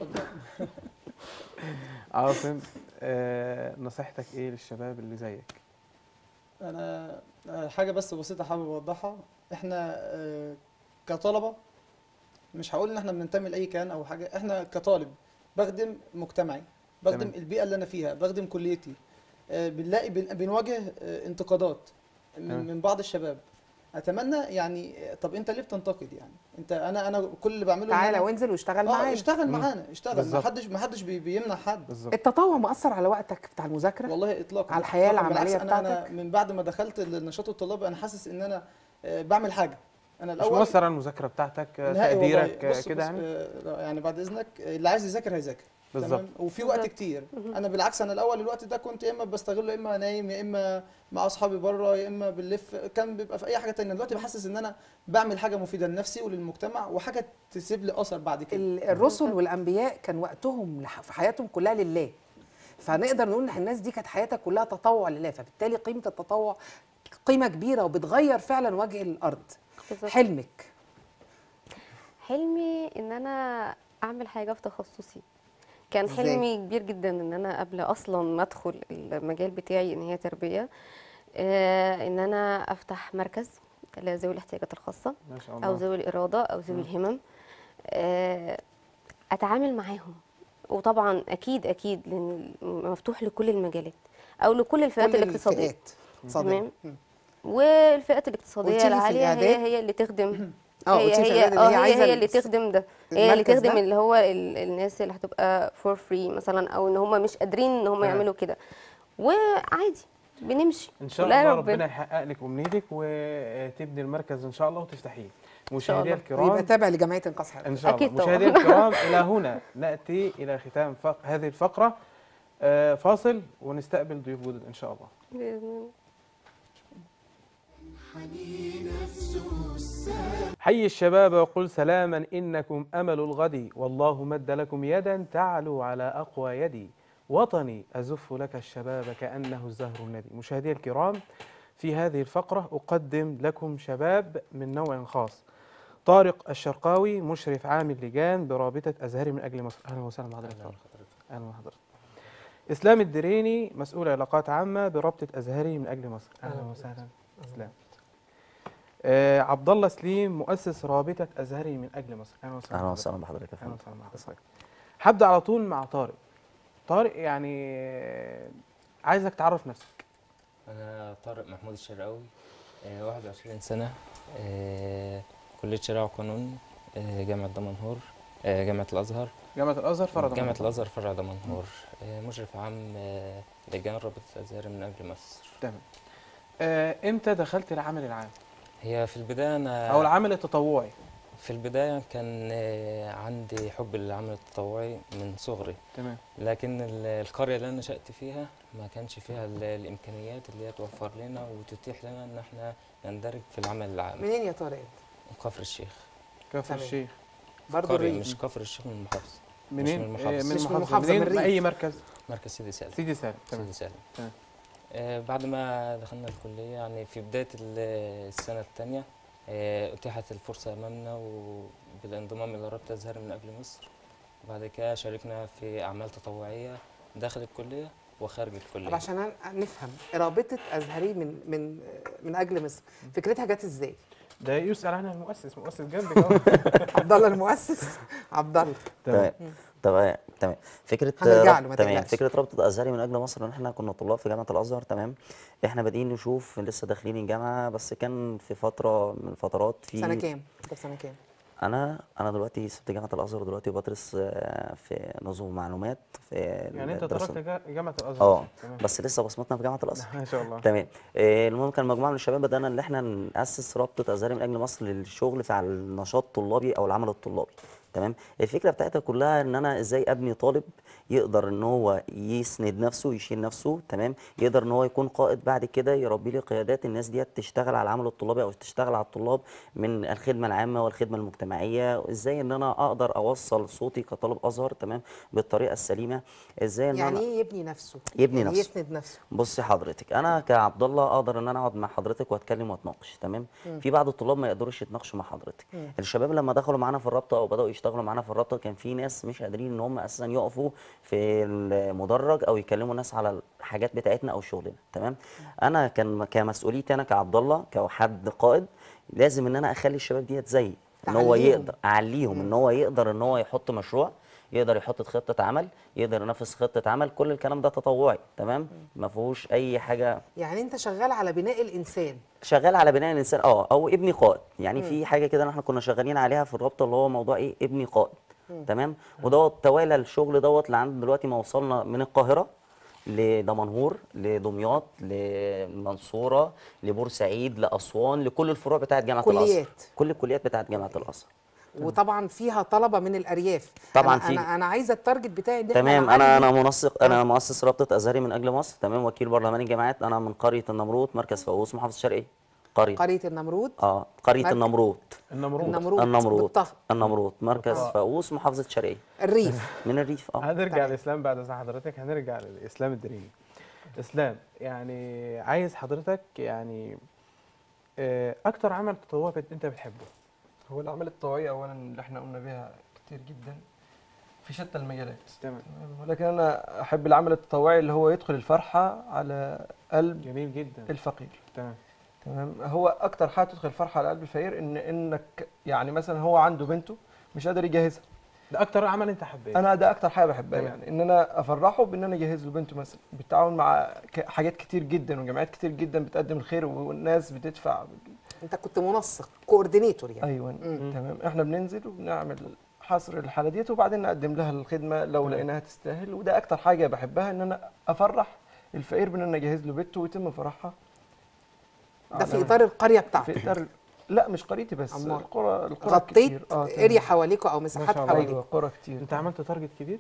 عاصم آه نصيحتك ايه للشباب اللي زيك انا آه، حاجه بس بسيطه حابب اوضحها احنا آه، كطلبه مش هقول ان احنا بننتمي لاي كيان او حاجه احنا كطالب بخدم مجتمعي بخدم تمام. البيئه اللي انا فيها بخدم كليتي آه، بنلاقي بن- بنواجه آه، انتقادات تمام. من, من بعض الشباب اتمنى يعني آه، طب انت ليه بتنتقد يعني انت انا انا كل اللي بعمله إن تعالى أنا- وانزل واشتغل اه معانا اشتغل معانا اشتغل ما بالظبط. حدش ما حدش بي- بيمنع حد بالظبط التطوع مأثر على وقتك بتاع المذاكره والله اطلاقا على الحياة إطلاقاً. بالعكس العملية انا انا بتاعتك؟ من بعد ما دخلت النشاط الطلابي انا حاسس ان انا آه، بعمل حاجه انا مش الاول مؤثر على المذاكره بتاعتك آه، نهائي والله. تقديرك آه، بص- كده بص، يعني آه، يعني بعد اذنك آه، اللي عايز يذاكر هيذاكر بالظبط تمام وفي وقت بالظبط. كتير انا بالعكس انا الاول الوقت ده كنت يا اما بستغله يا اما نايم يا اما مع اصحابي بره يا اما بنلف كان بيبقى في اي حاجه تانية دلوقتي بحسس ان انا بعمل حاجه مفيده لنفسي وللمجتمع وحاجه تسيب لي اثر بعد كده ال- الرسل والانبياء كان وقتهم لح- في حياتهم كلها لله فنقدر نقول ان الناس دي كانت حياتها كلها تطوع لله فبالتالي قيمه التطوع قيمه كبيره وبتغير فعلا وجه الارض بالظبط. حلمك حلمي ان انا اعمل حاجه في تخصصي كان إزاي؟ حلمي كبير جدا ان انا قبل اصلا ما ادخل المجال بتاعي ان هي تربيه آه ان انا افتح مركز لذوي الاحتياجات الخاصه ما شاء او الله ذوي الاراده او ذوي الهمم آه اتعامل معاهم وطبعا اكيد اكيد لان مفتوح لكل المجالات او لكل الفئات كل الاقتصاديه الفئات اقتصادية. تمام. مم. والفئات قلتي الاقتصاديه لي في العاليه هي الإعداد؟ هي اللي تخدم اه هي قلتي في هي الإعداد اه اللي هي هي, عايزه هي اللي الس- تخدم ده هي اللي المركز تخدم ده؟ اللي هو ال- الناس اللي هتبقى فور فري مثلا او ان هم مش قادرين ان هم تمام. يعملوا كده وعادي بنمشي ان شاء لا الله ربنا. ربنا يحقق لك امنيتك وتبني المركز ان شاء الله وتفتحيه مشاهدي الله. الكرام ويبقى تابع لجمعيه انقاذ حياه ان شاء الله أكيد طبعاً. مشاهدينا الكرام الى هنا ناتي الى ختام فق... هذه الفقره آه، فاصل ونستقبل ضيوف جدد ان شاء الله بإذن الله. حي الشباب وقل سلاما إنكم أمل الغد والله مد لكم يدا تعلو على أقوى يدي وطني أزف لك الشباب كأنه الزهر الندي مشاهدي الكرام في هذه الفقرة أقدم لكم شباب من نوع خاص طارق الشرقاوي مشرف عام اللجان برابطة أزهري من أجل مصر أهلا وسهلا بحضرتك طارق. أهلا بحضرتك إسلام الدريني مسؤول علاقات عامة برابطة أزهري من أجل مصر أهلا وسهلا إسلام آه عبد الله سليم مؤسس رابطه ازهري من اجل مصر اهلا وسهلا اهلا بحضرتك. وسهلا بحضرتك يا اهلا فندم وسهلا بحضرتك هبدا على طول مع طارق طارق يعني آه، عايزك تعرف نفسك أنا طارق محمود الشرقاوي آه، 21 سنة آه، كلية شريعة وقانون آه، جامعة دمنهور آه، جامعة الأزهر جامعه الازهر فرضا جامعة الأزهر فرع دمنهور آه، مشرف عام آه، لجان رابطة الأزهر من أجل مصر تمام آه امتى دخلت العمل العام هي في البداية أنا او العمل التطوعي في البداية كان آه، عندي حب للعمل التطوعي من صغري تمام لكن ال- القرية اللي أنا نشأت فيها ما كانش فيها ال- الإمكانيات اللي هي توفر لنا وتتيح لنا إن احنا نندرج في العمل العام منين يا طارق كفر الشيخ كفر تمام. الشيخ برضه قرية الريف. مش كفر الشيخ من المحافظة منين من المحافظة. آه، من مش من المحافظه المحافظة، من منين من الريف. اي مركز مركز سيدي سالم سيدي سالم تمام سيدي سالم تمام. آه بعد ما دخلنا الكلية يعني في بداية ال- السنة الثانية آه أتيحت الفرصة أمامنا وبالانضمام إلى رابطة أزهر من أجل مصر بعد كده شاركنا في أعمال تطوعية داخل الكلية وخارج طب الكلية عشان أنا- نفهم رابطه ازهري من من من اجل مصر فكرتها جت ازاي ده يسال عنها المؤسس مؤسس جنبك اهو عبد الله المؤسس عبد الله تمام تمام تمام فكره هنرجع رب- له، ما تمام تقلقش. فكره رابطه ازهري من اجل مصر ان احنا كنا طلاب في جامعه الازهر تمام احنا بادئين نشوف لسه داخلين الجامعه بس كان في فتره من الفترات في سنه كام انت في سنه كام انا انا دلوقتي سبت جامعه الازهر دلوقتي بدرس آه، في نظم معلومات في يعني انت الدراسة- تركت جا- جامعه الازهر اه تمام. بس لسه بصمتنا في جامعه الازهر ما شاء الله تمام آه، المهم كان مجموعه من الشباب بدانا ان احنا ناسس رابطه ازهري من اجل مصر للشغل في على النشاط الطلابي او العمل الطلابي تمام الفكره بتاعتها كلها ان انا ازاي ابني طالب يقدر ان هو يسند نفسه يشيل نفسه تمام يقدر ان هو يكون قائد بعد كده يربي لي قيادات الناس ديت تشتغل على العمل الطلابي او تشتغل على الطلاب من الخدمه العامه والخدمه المجتمعيه ازاي ان انا اقدر اوصل صوتي كطالب ازهر تمام بالطريقه السليمه ازاي ان يعني انا ايه يبني نفسه يبني يعني نفسه. يسند نفسه بصي حضرتك انا كعبد الله اقدر ان انا اقعد مع حضرتك واتكلم واتناقش تمام في بعض الطلاب ما يقدروش يتناقشوا مع حضرتك الشباب لما دخلوا معانا في الرابطه او بداوا يشتغلوا معانا في الرابطه كان في ناس مش قادرين ان هم اساسا يقفوا في المدرج او يكلموا الناس على الحاجات بتاعتنا او شغلنا تمام انا كان كمسؤوليتي انا كعبد الله كحد قائد لازم ان انا اخلي الشباب ديت زيي ان هو تعليهم. يقدر اعليهم ان هو يقدر ان هو يحط مشروع يقدر يحط خطه عمل يقدر ينفذ خطه عمل كل الكلام ده تطوعي تمام ما فيهوش اي حاجه يعني انت شغال على بناء الانسان شغال على بناء الانسان اه او ابني قائد يعني في حاجه كده احنا كنا شغالين عليها في الرابطه اللي هو موضوع ايه ابني قائد تمام ودوت توالى الشغل دوت لعند دلوقتي ما وصلنا من القاهره لدمنهور لدمياط للمنصوره لبورسعيد لاسوان لكل الفروع بتاعت جامعه الازهر كليات. كل الكليات بتاعت جامعه الازهر وطبعا فيها طلبه من الارياف طبعاً انا في- انا, أنا عايزه التارجت بتاعي ان احنا تمام انا نعلي انا منسق انا مؤسس رابطه ازهري من اجل مصر تمام وكيل برلماني الجامعات انا من قريه النمرود مركز فاقوس محافظه الشرقيه قريه قريه النمرود اه قريه مركز- النمرود النمرود النمرود النمرود بالطه النمرود مركز آه. فاقوس محافظه الشرقيه الريف من الريف اه هنرجع تمام. للاسلام بعد اذن حضرتك هنرجع للاسلام الديني اسلام يعني عايز حضرتك يعني آه، اكتر عمل تطوعي بت- انت بتحبه هو الأعمال الطوعية أولا اللي احنا قمنا بها كتير جدا في شتى المجالات تمام ولكن أنا أحب العمل التطوعي اللي هو يدخل الفرحة على قلب جميل جدا الفقير تمام تمام هو أكتر حاجة تدخل الفرحة على قلب الفقير إن إنك يعني مثلا هو عنده بنته مش قادر يجهزها ده اكتر عمل انت حبيته انا ده اكتر حاجه بحبها تمام. يعني ان انا افرحه بان انا اجهز له بنته مثلا بالتعاون مع ك- حاجات كتير جدا وجمعيات كتير جدا بتقدم الخير والناس بتدفع انت كنت منسق كوردينيتور يعني ايوه مم. تمام احنا بننزل وبنعمل حصر الحاله ديت وبعدين نقدم لها الخدمه لو تمام. لقيناها تستاهل وده اكتر حاجه بحبها ان انا افرح الفقير بان انا اجهز له بنته ويتم فرحها ده في على- اطار القريه في بتاعتك اطار لا مش قريتي بس أمال. القرى القرى غطيت كتير. اه تمام. اريا حواليكوا او مساحات شاء الله. حواليكوا ايوه قرى كتير انت عملت تارجت كبير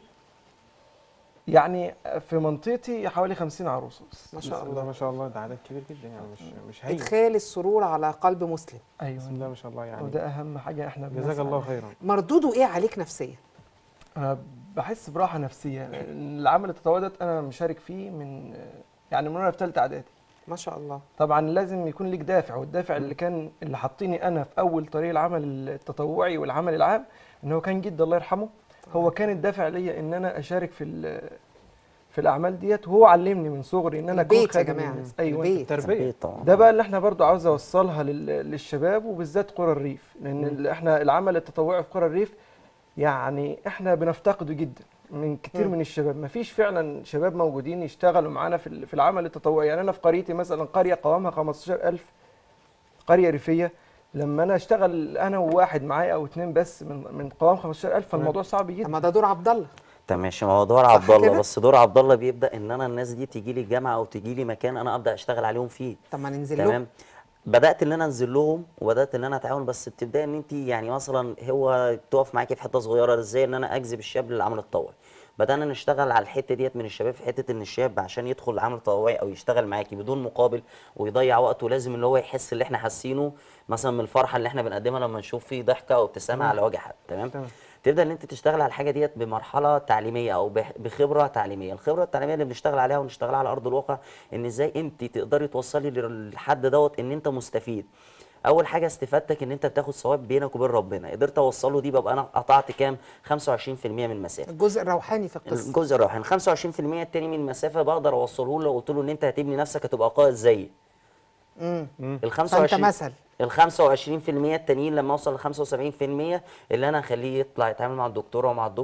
يعني في منطقتي حوالي 50 عروسه بس ما بسم شاء الله الله ما شاء الله ده عدد كبير جدا يعني مش مش هين ادخال السرور على قلب مسلم بسم الله ايوه ما شاء الله يعني وده اهم حاجه احنا جزاك بنسعى الله لها. خيرا مردوده ايه عليك نفسيا انا بحس براحه نفسيه العمل التطوعي ده انا مشارك فيه من يعني من وانا في ثالثه اعدادي ما شاء الله طبعا لازم يكون ليك دافع والدافع اللي كان اللي حطيني انا في اول طريق العمل التطوعي والعمل العام ان هو كان جدي الله يرحمه هو كان الدافع ليا ان انا اشارك في ال- في الاعمال ديت وهو علمني من صغري ان انا اكون البيت يا خادم جماعه للناس. ايوه البيت التربيه أكيد طبعا ده بقى اللي احنا برضو عاوز اوصلها لل- للشباب وبالذات قرى الريف لان ال- احنا العمل التطوعي في قرى الريف يعني احنا بنفتقده جدا من كتير مم. من الشباب مفيش فعلا شباب موجودين يشتغلوا معانا في ال- في العمل التطوعي يعني انا في قريتي مثلا قريه قوامها 15000 قريه ريفيه لما انا اشتغل انا وواحد معايا او اتنين بس من من قوام 15000 فالموضوع صعب جدا اما ده دور عبد الله طب ماشي ما هو دور عبد الله كده؟ بس دور عبد الله بيبدا ان انا الناس دي تيجي لي الجامعه او تيجي لي مكان انا ابدا اشتغل عليهم فيه طب ما ننزل له تمام بدات ان انا انزل لهم وبدات ان انا اتعاون بس بتبداي ان انت يعني مثلا هو تقف معاكي في حته صغيره ازاي ان انا اجذب الشاب للعمل التطوعي بدانا نشتغل على الحته ديت من الشباب في حته ان الشاب عشان يدخل العمل التطوعي او يشتغل معاكي بدون مقابل ويضيع وقته لازم اللي هو يحس اللي احنا حاسينه مثلا من الفرحه اللي احنا بنقدمها لما نشوف فيه ضحكه او ابتسامه على وجه حد تمام تمام. تبدا ان انت تشتغل على الحاجه ديت بمرحله تعليميه او بح- بخبره تعليميه الخبره التعليميه اللي بنشتغل عليها ونشتغلها على ارض الواقع ان ازاي انت تقدري توصلي للحد دوت ان انت مستفيد اول حاجه استفادتك ان انت بتاخد ثواب بينك وبين ربنا قدرت اوصله دي ببقى انا قطعت كام 25% من المسافه الجزء الروحاني في القصه الجزء الروحاني 25% التاني من المسافه بقدر اوصله له لو قلت له ان انت هتبني نفسك هتبقى قائد زيي امم ال فانت 25 مثل ال 25% التانيين لما اوصل ل 75% اللي انا اخليه يطلع يتعامل مع الدكتوره ومع الدكتور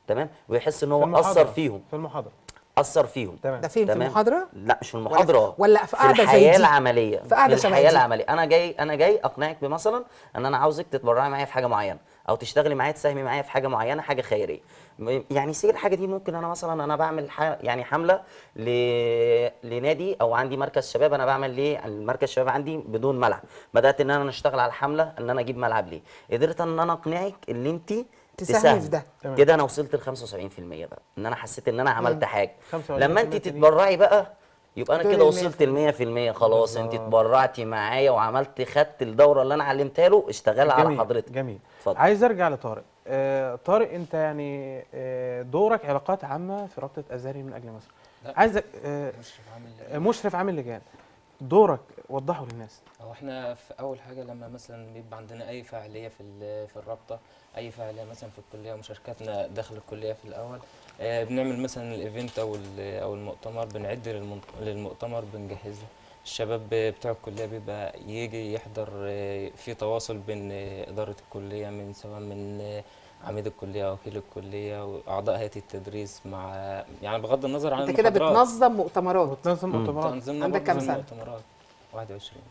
تمام ويحس ان في هو المحاضرة. اثر فيهم في المحاضره اثر فيهم تمام ده فين في تمام. المحاضره لا مش في المحاضره ولا في قعدة زي الحياه دي؟ العمليه في قعدة شبه الحياه دي. العمليه انا جاي انا جاي اقنعك بمثلا ان انا عاوزك تتبرعي معايا في حاجه معينه او تشتغلي معايا تساهمي معايا في حاجه معينه حاجه خيريه م- يعني سي الحاجه دي ممكن انا مثلا انا بعمل ح... يعني حمله ل... لنادي او عندي مركز شباب انا بعمل ليه المركز شباب عندي بدون ملعب بدات ان انا اشتغل على الحمله ان انا اجيب ملعب ليه قدرت ان انا اقنعك ان انت تساهمي في ده. تمام. كده انا وصلت ل 75% بقى ان انا حسيت ان انا عملت حاجه 75% لما انت دي. تتبرعي بقى يبقى انا دول كده ال وصلت ل 100% خلاص انت اتبرعتي معايا وعملت خدت الدوره اللي انا علمتها له اشتغلها على جميل حضرتك جميل اتفضل. عايز ارجع لطارق آه طارق انت يعني آه دورك علاقات عامه في رابطه ازهري من اجل مصر لا. عايزك آه مشرف عامل آه، مشرف عامل لجان دورك وضحه للناس هو احنا في اول حاجه لما مثلا بيبقى عندنا اي فعاليه في ال- في الرابطه اي فعاليه مثلا في الكليه ومشاركاتنا داخل الكليه في الاول آه، بنعمل مثلا الايفنت او ال- او المؤتمر بنعد للمن- للمؤتمر بنجهزه الشباب بتوع الكليه بيبقى يجي يحضر آه، في تواصل بين آه، اداره الكليه من سواء من آه، عميد الكليه او وكيل الكليه واعضاء هيئه التدريس مع يعني بغض النظر عن انت كده المحاضرات بتنظم مؤتمرات وتنظم مؤتمرات تنظيمنا عندك برضه كام في سنة؟ المؤتمرات 21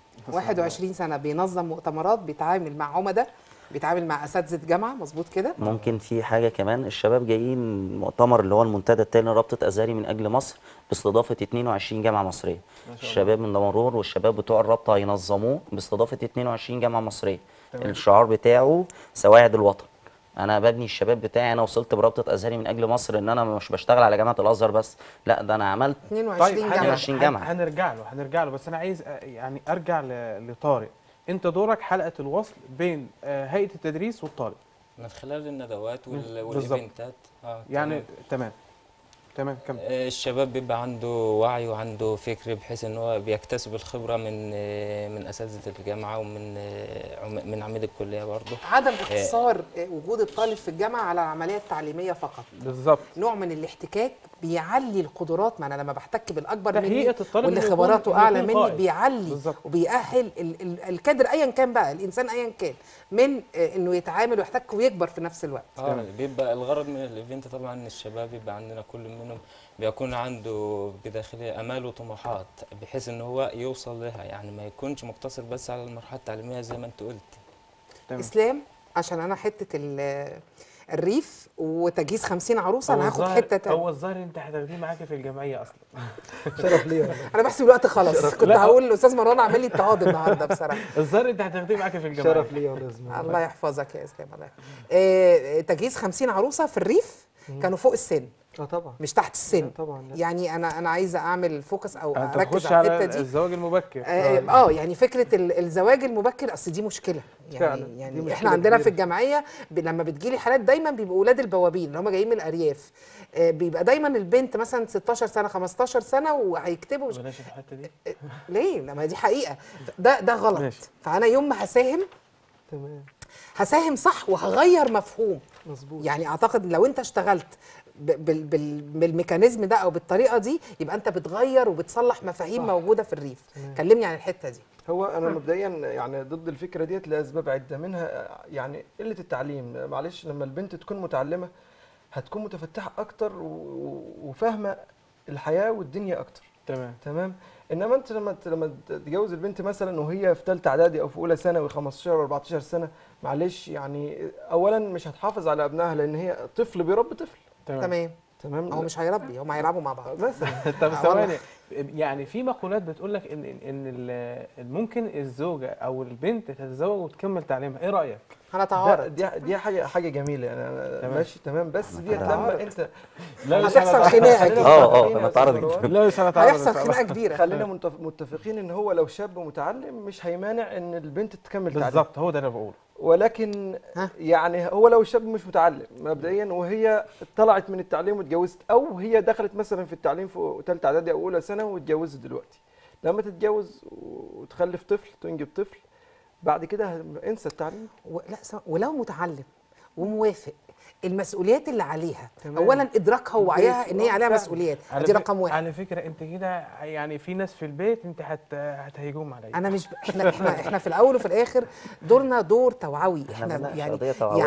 21 سنه بينظم مؤتمرات بيتعامل مع عملاء بيتعامل مع اساتذه جامعه مظبوط كده ممكن في حاجه كمان الشباب جايين مؤتمر اللي هو المنتدى الثاني رابطه ازهري من اجل مصر باستضافه 22 جامعه مصريه الشباب من دمنهور والشباب بتوع الرابطه هينظموه باستضافه 22 جامعه مصريه الشعار بتاعه سواعد الوطن انا ببني الشباب بتاعي انا وصلت برابطه ازهري من اجل مصر ان انا مش بشتغل على جامعه الازهر بس لا ده انا عملت 22 طيب جامعه 22 هن- جامعة. هنرجع له هنرجع له بس انا عايز آه، يعني ارجع ل- لطارق انت دورك حلقه الوصل بين آه، هيئه التدريس والطالب من خلال الندوات وال- بالظبط. والايفنتات اه يعني تمام. تمام تمام كمل آه، الشباب بيبقى عنده وعي وعنده فكر بحيث ان هو بيكتسب الخبره من آه، من اساتذه الجامعه ومن آه، عم- من عميد الكليه برضه عدم اقتصار آه، وجود الطالب في الجامعه على العمليه التعليميه فقط بالظبط نوع من الاحتكاك بيعلي القدرات ما انا لما بحتك بالاكبر مني تهيئة الطالب واللي إنه يكون- خبراته إنه اعلى يكون مني قائد. بيعلي بالظبط. وبيأهل ال ال الكادر ايا كان بقى الانسان ايا كان من آه، انه يتعامل ويحتك ويكبر في نفس الوقت اه بيبقى الغرض من الايفنت طبعا ان الشباب يبقى عندنا كل منهم بيكون عنده بداخله امال وطموحات بحيث ان هو يوصل لها يعني ما يكونش مقتصر بس على المرحله التعليميه زي ما انت قلت تمام اسلام عشان انا حته ال- الريف وتجهيز 50 عروسه انا هو هاخد الظاهر- حته تانية هو الظاهر انت هتاخديه معاكي في الجمعيه اصلا شرف ليا والله. انا بحسب الوقت خلاص كنت لا. هقول الاستاذ مروان عامل لي اضطهاد النهارده بصراحه الظاهر انت هتاخديه معاكي في الجمعيه شرف ليا والله يا زميلي. الله يحفظك يا اسلام الله يحفظك. آه، تجهيز 50 عروسه في الريف كانوا فوق السن اه طبعا مش تحت لا السن طبعا لا. يعني انا انا عايزه اعمل فوكس او انت اركز تخش على على الحته دي الزواج المبكر اه آه، يعني فكره ال- الزواج المبكر اصل دي مشكله يعني فعلا، دي يعني مشكلة احنا عندنا في كبيرة. الجمعيه ب- لما بتجيلي حالات دايما بيبقوا اولاد البوابين اللي هم جايين من الارياف آه، بيبقى دايما البنت مثلا 16 سنه 15 سنه وهيكتبوا مش بلاش الحته دي ليه لما دي حقيقه ده ده غلط ماشي. فانا يوم ما هساهم تمام هساهم صح وهغير مفهوم مظبوط يعني اعتقد لو انت اشتغلت ب- بال- بال- بالميكانيزم ده او بالطريقه دي يبقى انت بتغير وبتصلح مفاهيم صح. موجوده في الريف كلمني عن الحته دي هو انا مبدئيا يعني ضد الفكره ديت لاسباب عده منها يعني قله التعليم معلش لما البنت تكون متعلمه هتكون متفتحه اكتر و- و- وفاهمه الحياه والدنيا اكتر تمام تمام انما انت لما ت- لما تتجوز البنت مثلا وهي في ثالثه اعدادي او في اولى ثانوي 15 و 14 سنه معلش يعني اولا مش هتحافظ على ابنائها لان هي طفل بيربي طفل تمام تمام تمام هو مش هيربي هم هيلعبوا مع بعض مثلا طب آه، ثواني يعني في مقولات بتقول لك ان ان ال- ممكن الزوجه او البنت تتزوج وتكمل تعليمها ايه رايك ده هنتعارض دي دي حاجه حاجه جميله يعني أنا تمام. ماشي تمام بس ديت هنتعارض. لما انت لا مش هتحصل هنتعارض. خناقة خلينا أكيد. اه اه متفقين يا هنتعرض أستاذ مروان. لا مش هنتعارض هيحصل إن شاء الله. خناقه كبيره خلينا متف- متفقين ان هو لو شاب متعلم مش هيمانع ان البنت تكمل تعليم بالظبط هو ده اللي بقوله ولكن ها؟ يعني هو لو شاب مش متعلم مبدئيا وهي طلعت من التعليم واتجوزت او هي دخلت مثلا في التعليم في ثالثه اعدادي او اولى ثانوي واتجوزت دلوقتي لما تتجوز وتخلف طفل تنجب طفل بعد كده انسى التعليم و... لا سم... ولو متعلم وموافق المسؤوليات اللي عليها تمام. اولا ادراكها ووعيها ان هي عليها فعلا. مسؤوليات على دي فك- رقم واحد على فكره انت كده يعني في ناس في البيت انت هت هتهيجوم عليا انا مش ب... احنا احنا احنا في الاول وفي الاخر دورنا دور توعوي احنا احنا بنناقش يعني قضية توعوية. يعني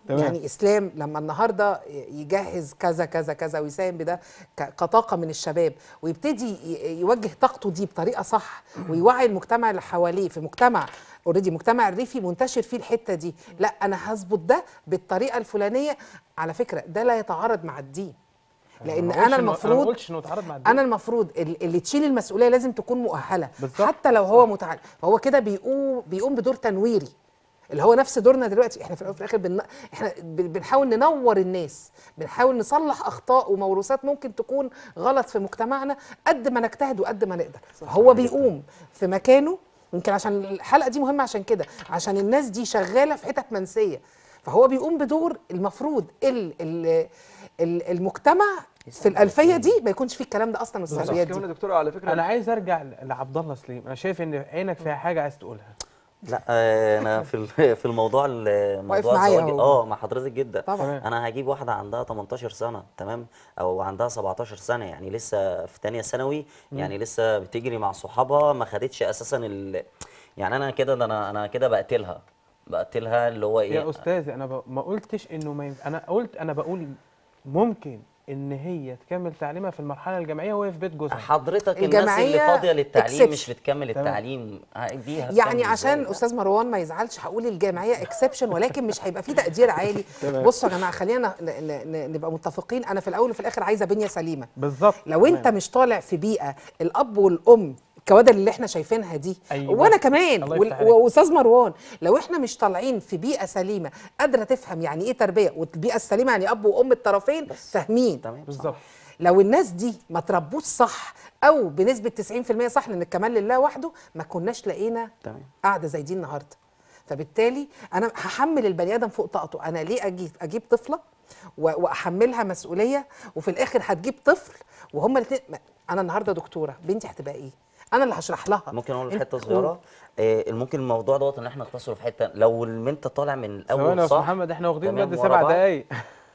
تمام. يعني اسلام لما النهارده يجهز كذا كذا كذا ويساهم بده ك- كطاقه من الشباب ويبتدي ي- يوجه طاقته دي بطريقه صح ويوعي المجتمع اللي حواليه في مجتمع اوريدي مجتمع الريفي منتشر فيه الحته دي لا انا هظبط ده بالطريقه الفلانيه على فكره ده لا يتعارض مع الدين لان ما قلتش انا إنه- انا ما المفروض قلتش انه اتعرض مع الدين انا المفروض ال- اللي تشيل المسؤوليه لازم تكون مؤهله بالظبط. حتى لو هو متعلم فهو كده بيقوم بيقوم بدور تنويري اللي هو نفس دورنا دلوقتي احنا في الأول وفي الاخر بن... احنا ب- بنحاول ننور الناس بنحاول نصلح اخطاء وموروثات ممكن تكون غلط في مجتمعنا قد ما نجتهد وقد ما نقدر هو بيقوم في مكانه يمكن عشان الحلقه دي مهمه عشان كده عشان الناس دي شغاله في حتت منسيه فهو بيقوم بدور المفروض ال... ال... ال- المجتمع في الالفيه دي ما يكونش فيه الكلام ده اصلا والسلبيات كمان دي يا دكتوره على فكره انا عايز ارجع ل- لعبد الله سليم انا شايف ان عينك فيها حاجه عايز تقولها لا آه، انا في ال- في الموضوع ال- موضوع معايا الزواج أهو. اه مع حضرتك جدا طبعا انا هجيب واحده عندها 18 سنه تمام او عندها 17 سنه يعني لسه في تانية ثانوي يعني لسه بتجري مع صحابها ما خدتش اساسا ال... يعني انا كده ده انا انا كده بقتلها بقتلها اللي هو ايه يا استاذي انا ب... ما قلتش انه ما ينفع انا قلت انا بقول ممكن ان هي تكمل تعليمها في المرحله الجامعيه وهي في بيت جوزها حضرتك الناس اللي الجماعية فاضيه للتعليم مش exception. بتكمل تمام. التعليم ه- دي هتكمل يعني عشان إزاي؟ استاذ مروان ما يزعلش هقول الجامعيه اكسبشن ولكن مش هيبقى فيه تقدير عالي تمام. بصوا يا جماعه خلينا ن- ن- ن- نبقى متفقين انا في الاول وفي الاخر عايزه بنيه سليمه بالظبط لو انت تمام. مش طالع في بيئه الاب والام الكوادر اللي احنا شايفينها دي أيوة. وانا كمان الله وال- يفتح عليك. واستاذ مروان لو احنا مش طالعين في بيئه سليمه قادره تفهم يعني ايه تربيه والبيئه السليمه يعني اب وام الطرفين فاهمين تمام بالظبط لو الناس دي ما تربوش صح او بنسبه 90% صح لان الكمال لله وحده ما كناش لقينا تمام قاعده زي دي النهارده فبالتالي انا هحمل البني ادم فوق طاقته انا ليه اجيب اجيب طفله و- واحملها مسؤوليه وفي الاخر هتجيب طفل وهما الاثنين انا النهارده دكتوره بنتي هتبقى ايه انا اللي هشرح لها ممكن اقول انت- حته صغيره آه، ممكن الموضوع دوت ان احنا نختصره في حته لو البنت طالع من ثواني يا الاول استاذ صح محمد احنا واخدين تمام، ماده ورا سبع بعض. دقايق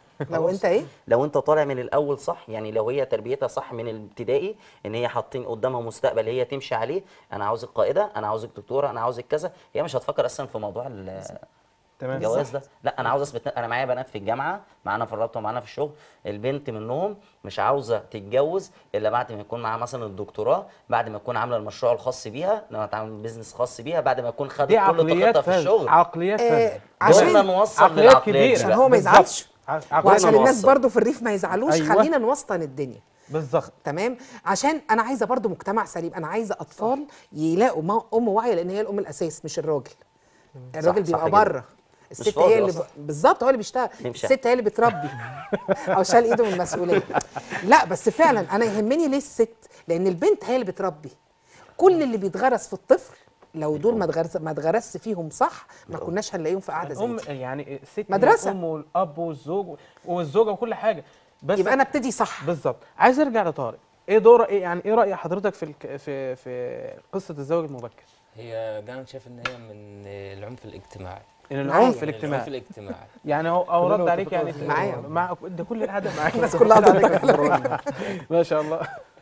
لو انت ايه لو انت طالع من الاول صح يعني لو هي تربيتها صح من الابتدائي ان هي حاطين قدامها مستقبل هي تمشي عليه انا عاوزك قائده انا عاوزك دكتوره انا عاوزك كذا هي مش هتفكر اصلا في موضوع ال- تمام الجواز ده لا انا عاوز اثبت انا معايا بنات في الجامعه معانا في الرابطه ومعانا في الشغل البنت منهم مش عاوزه تتجوز الا بعد ما يكون معاها مثلا الدكتوراه بعد ما تكون عامله المشروع الخاص بيها لما تعمل بيزنس خاص بيها بعد ما يكون خدت دي كل عقليات طاقتها في فذ الشغل عقليات آه، فذ عشان- دورنا نوصل عقليات للعقليات كبيره دي عشان بقى. هو ما بالظبط. يزعلش ع- وعشان عقليات نوصل. الناس برضو في الريف ما يزعلوش أيوة. خلينا نوسطن الدنيا بالظبط تمام عشان انا عايزه برضو مجتمع سليم انا عايزه اطفال يلاقوا ما- ام واعيه لان هي الام الاساس مش الراجل الراجل صح بيبقى جدا. بره الست فاضي هي اللي أصلاً. ب... بالظبط هو اللي بيشتغل يمشي. الست هي اللي بتربي او شال ايده من المسؤوليه لا بس فعلا انا يهمني ليه الست لان البنت هي اللي بتربي كل اللي بيتغرس في الطفل لو دول ما اتغرس ما اتغرسش فيهم صح ما كناش هنلاقيهم في قاعده زي الام دي يعني الست هي مدرسة. الام والاب والزوج والزوجه وكل حاجه بس يبقى انا ابتدي صح بالظبط عايز ارجع لطارق ايه دور ايه يعني ايه راي حضرتك في الك... في في قصه الزواج المبكر هي انا شايف ان هي من العنف الاجتماعي ان معايا. العنف من الاجتماعي العنف الاجتماعي يعني هو او كلنا رد عليك يعني متفقين. معايا. مع ده كل القعده معاك الناس كلها ضدك ما شاء الله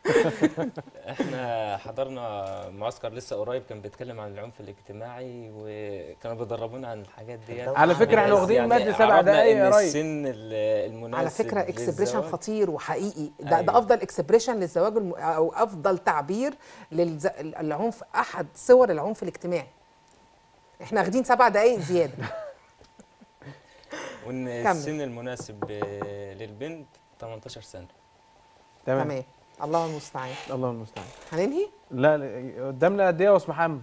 احنا حضرنا معسكر لسه قريب كان بيتكلم عن العنف الاجتماعي وكانوا بيدربونا عن الحاجات ديت على فكرة احنا بس واخدين مادة سبع عرفنا دقايق يا إن ريس. السن ال- المناسب على فكره اكسبريشن للزواج خطير وحقيقي ده, ده أيوة. افضل اكسبريشن للزواج الم... او افضل تعبير للعنف احد صور العنف الاجتماعي احنا واخدين سبع دقايق زياده وان كمل. السن المناسب آه، للبنت 18 سنه تمام تمام الله المستعان الله المستعان هننهي لا لا، قدامنا قد ايه يا استاذ محمد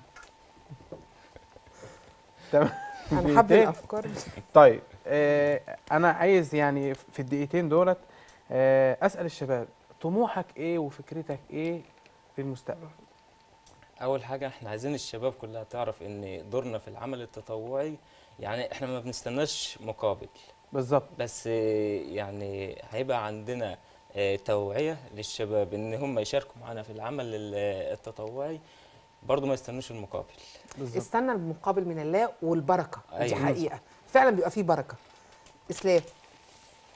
تمام انا حابه دقيقتين. الافكار طيب آه انا عايز يعني في الدقيقتين دولت آه اسال الشباب طموحك ايه وفكرتك ايه في المستقبل اول حاجه احنا عايزين الشباب كلها تعرف ان دورنا في العمل التطوعي يعني احنا ما بنستناش مقابل بالظبط بس آه، يعني هيبقى عندنا آه، توعية للشباب ان هم يشاركوا معنا في العمل ال- التطوعي برضه ما يستنوش المقابل بالظبط استنى المقابل من الله والبركه دي أيوة. حقيقه فعلا بيبقى فيه بركه اسلام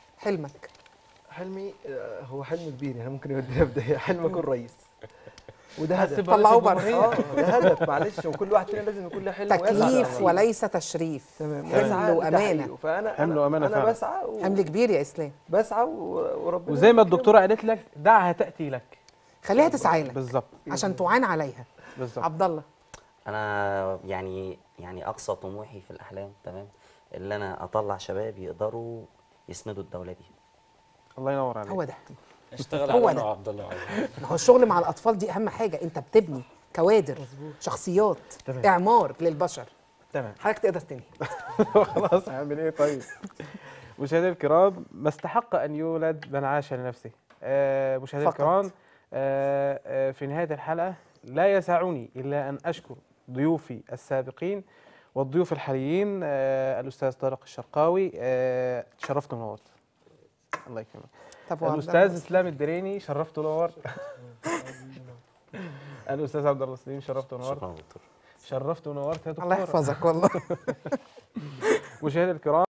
حلمك حلمي آه، هو حلم كبير يعني ممكن يودينا بدايه حلم اكون رئيس وده هدف هتبقى طلعوه رئيس بره. الجمهورية. اه ده هدف معلش وكل واحد فينا لازم يكون له حلم ويسعى تكليف لتحقيقه. وليس تشريف تمام حمل ويسعى وامانه لتحقيقه. فانا حمل أنا- وأمانة انا فعلا. بسعى و- حمل كبير يا اسلام بسعى و- وربنا وزي ما يكرمني. الدكتوره قالت لك دعها تاتي لك خليها تسعى لك بالظبط عشان تعان عليها بالظبط عبد الله انا يعني يعني اقصى طموحي في الاحلام تمام اللي انا اطلع شباب يقدروا يسندوا الدوله دي الله ينور عليك هو ده اشتغل هو على ده. انا وعبد الله عايز. ما هو الشغل مع الاطفال دي اهم حاجه انت بتبني كوادر شخصيات تمام. اعمار للبشر تمام حضرتك تقدر تنهي خلاص هعمل ايه طيب مشاهدينا الكرام ما استحق ان يولد من عاش لنفسه آه مشاهدينا فقط. الكرام آه آه في نهايه الحلقه لا يسعني الا ان اشكر ضيوفي السابقين والضيوف الحاليين آه الاستاذ طارق الشرقاوي آه شرفت ونورت الله يكرمك طب وعبد الاستاذ الله؟ اسلام الدريني شرفت ونورت الاستاذ عبد الله سليم شرفت ونورت شكرا يا دكتور شرفت ونورت يا دكتور الله يحفظك والله مشاهدينا الكرام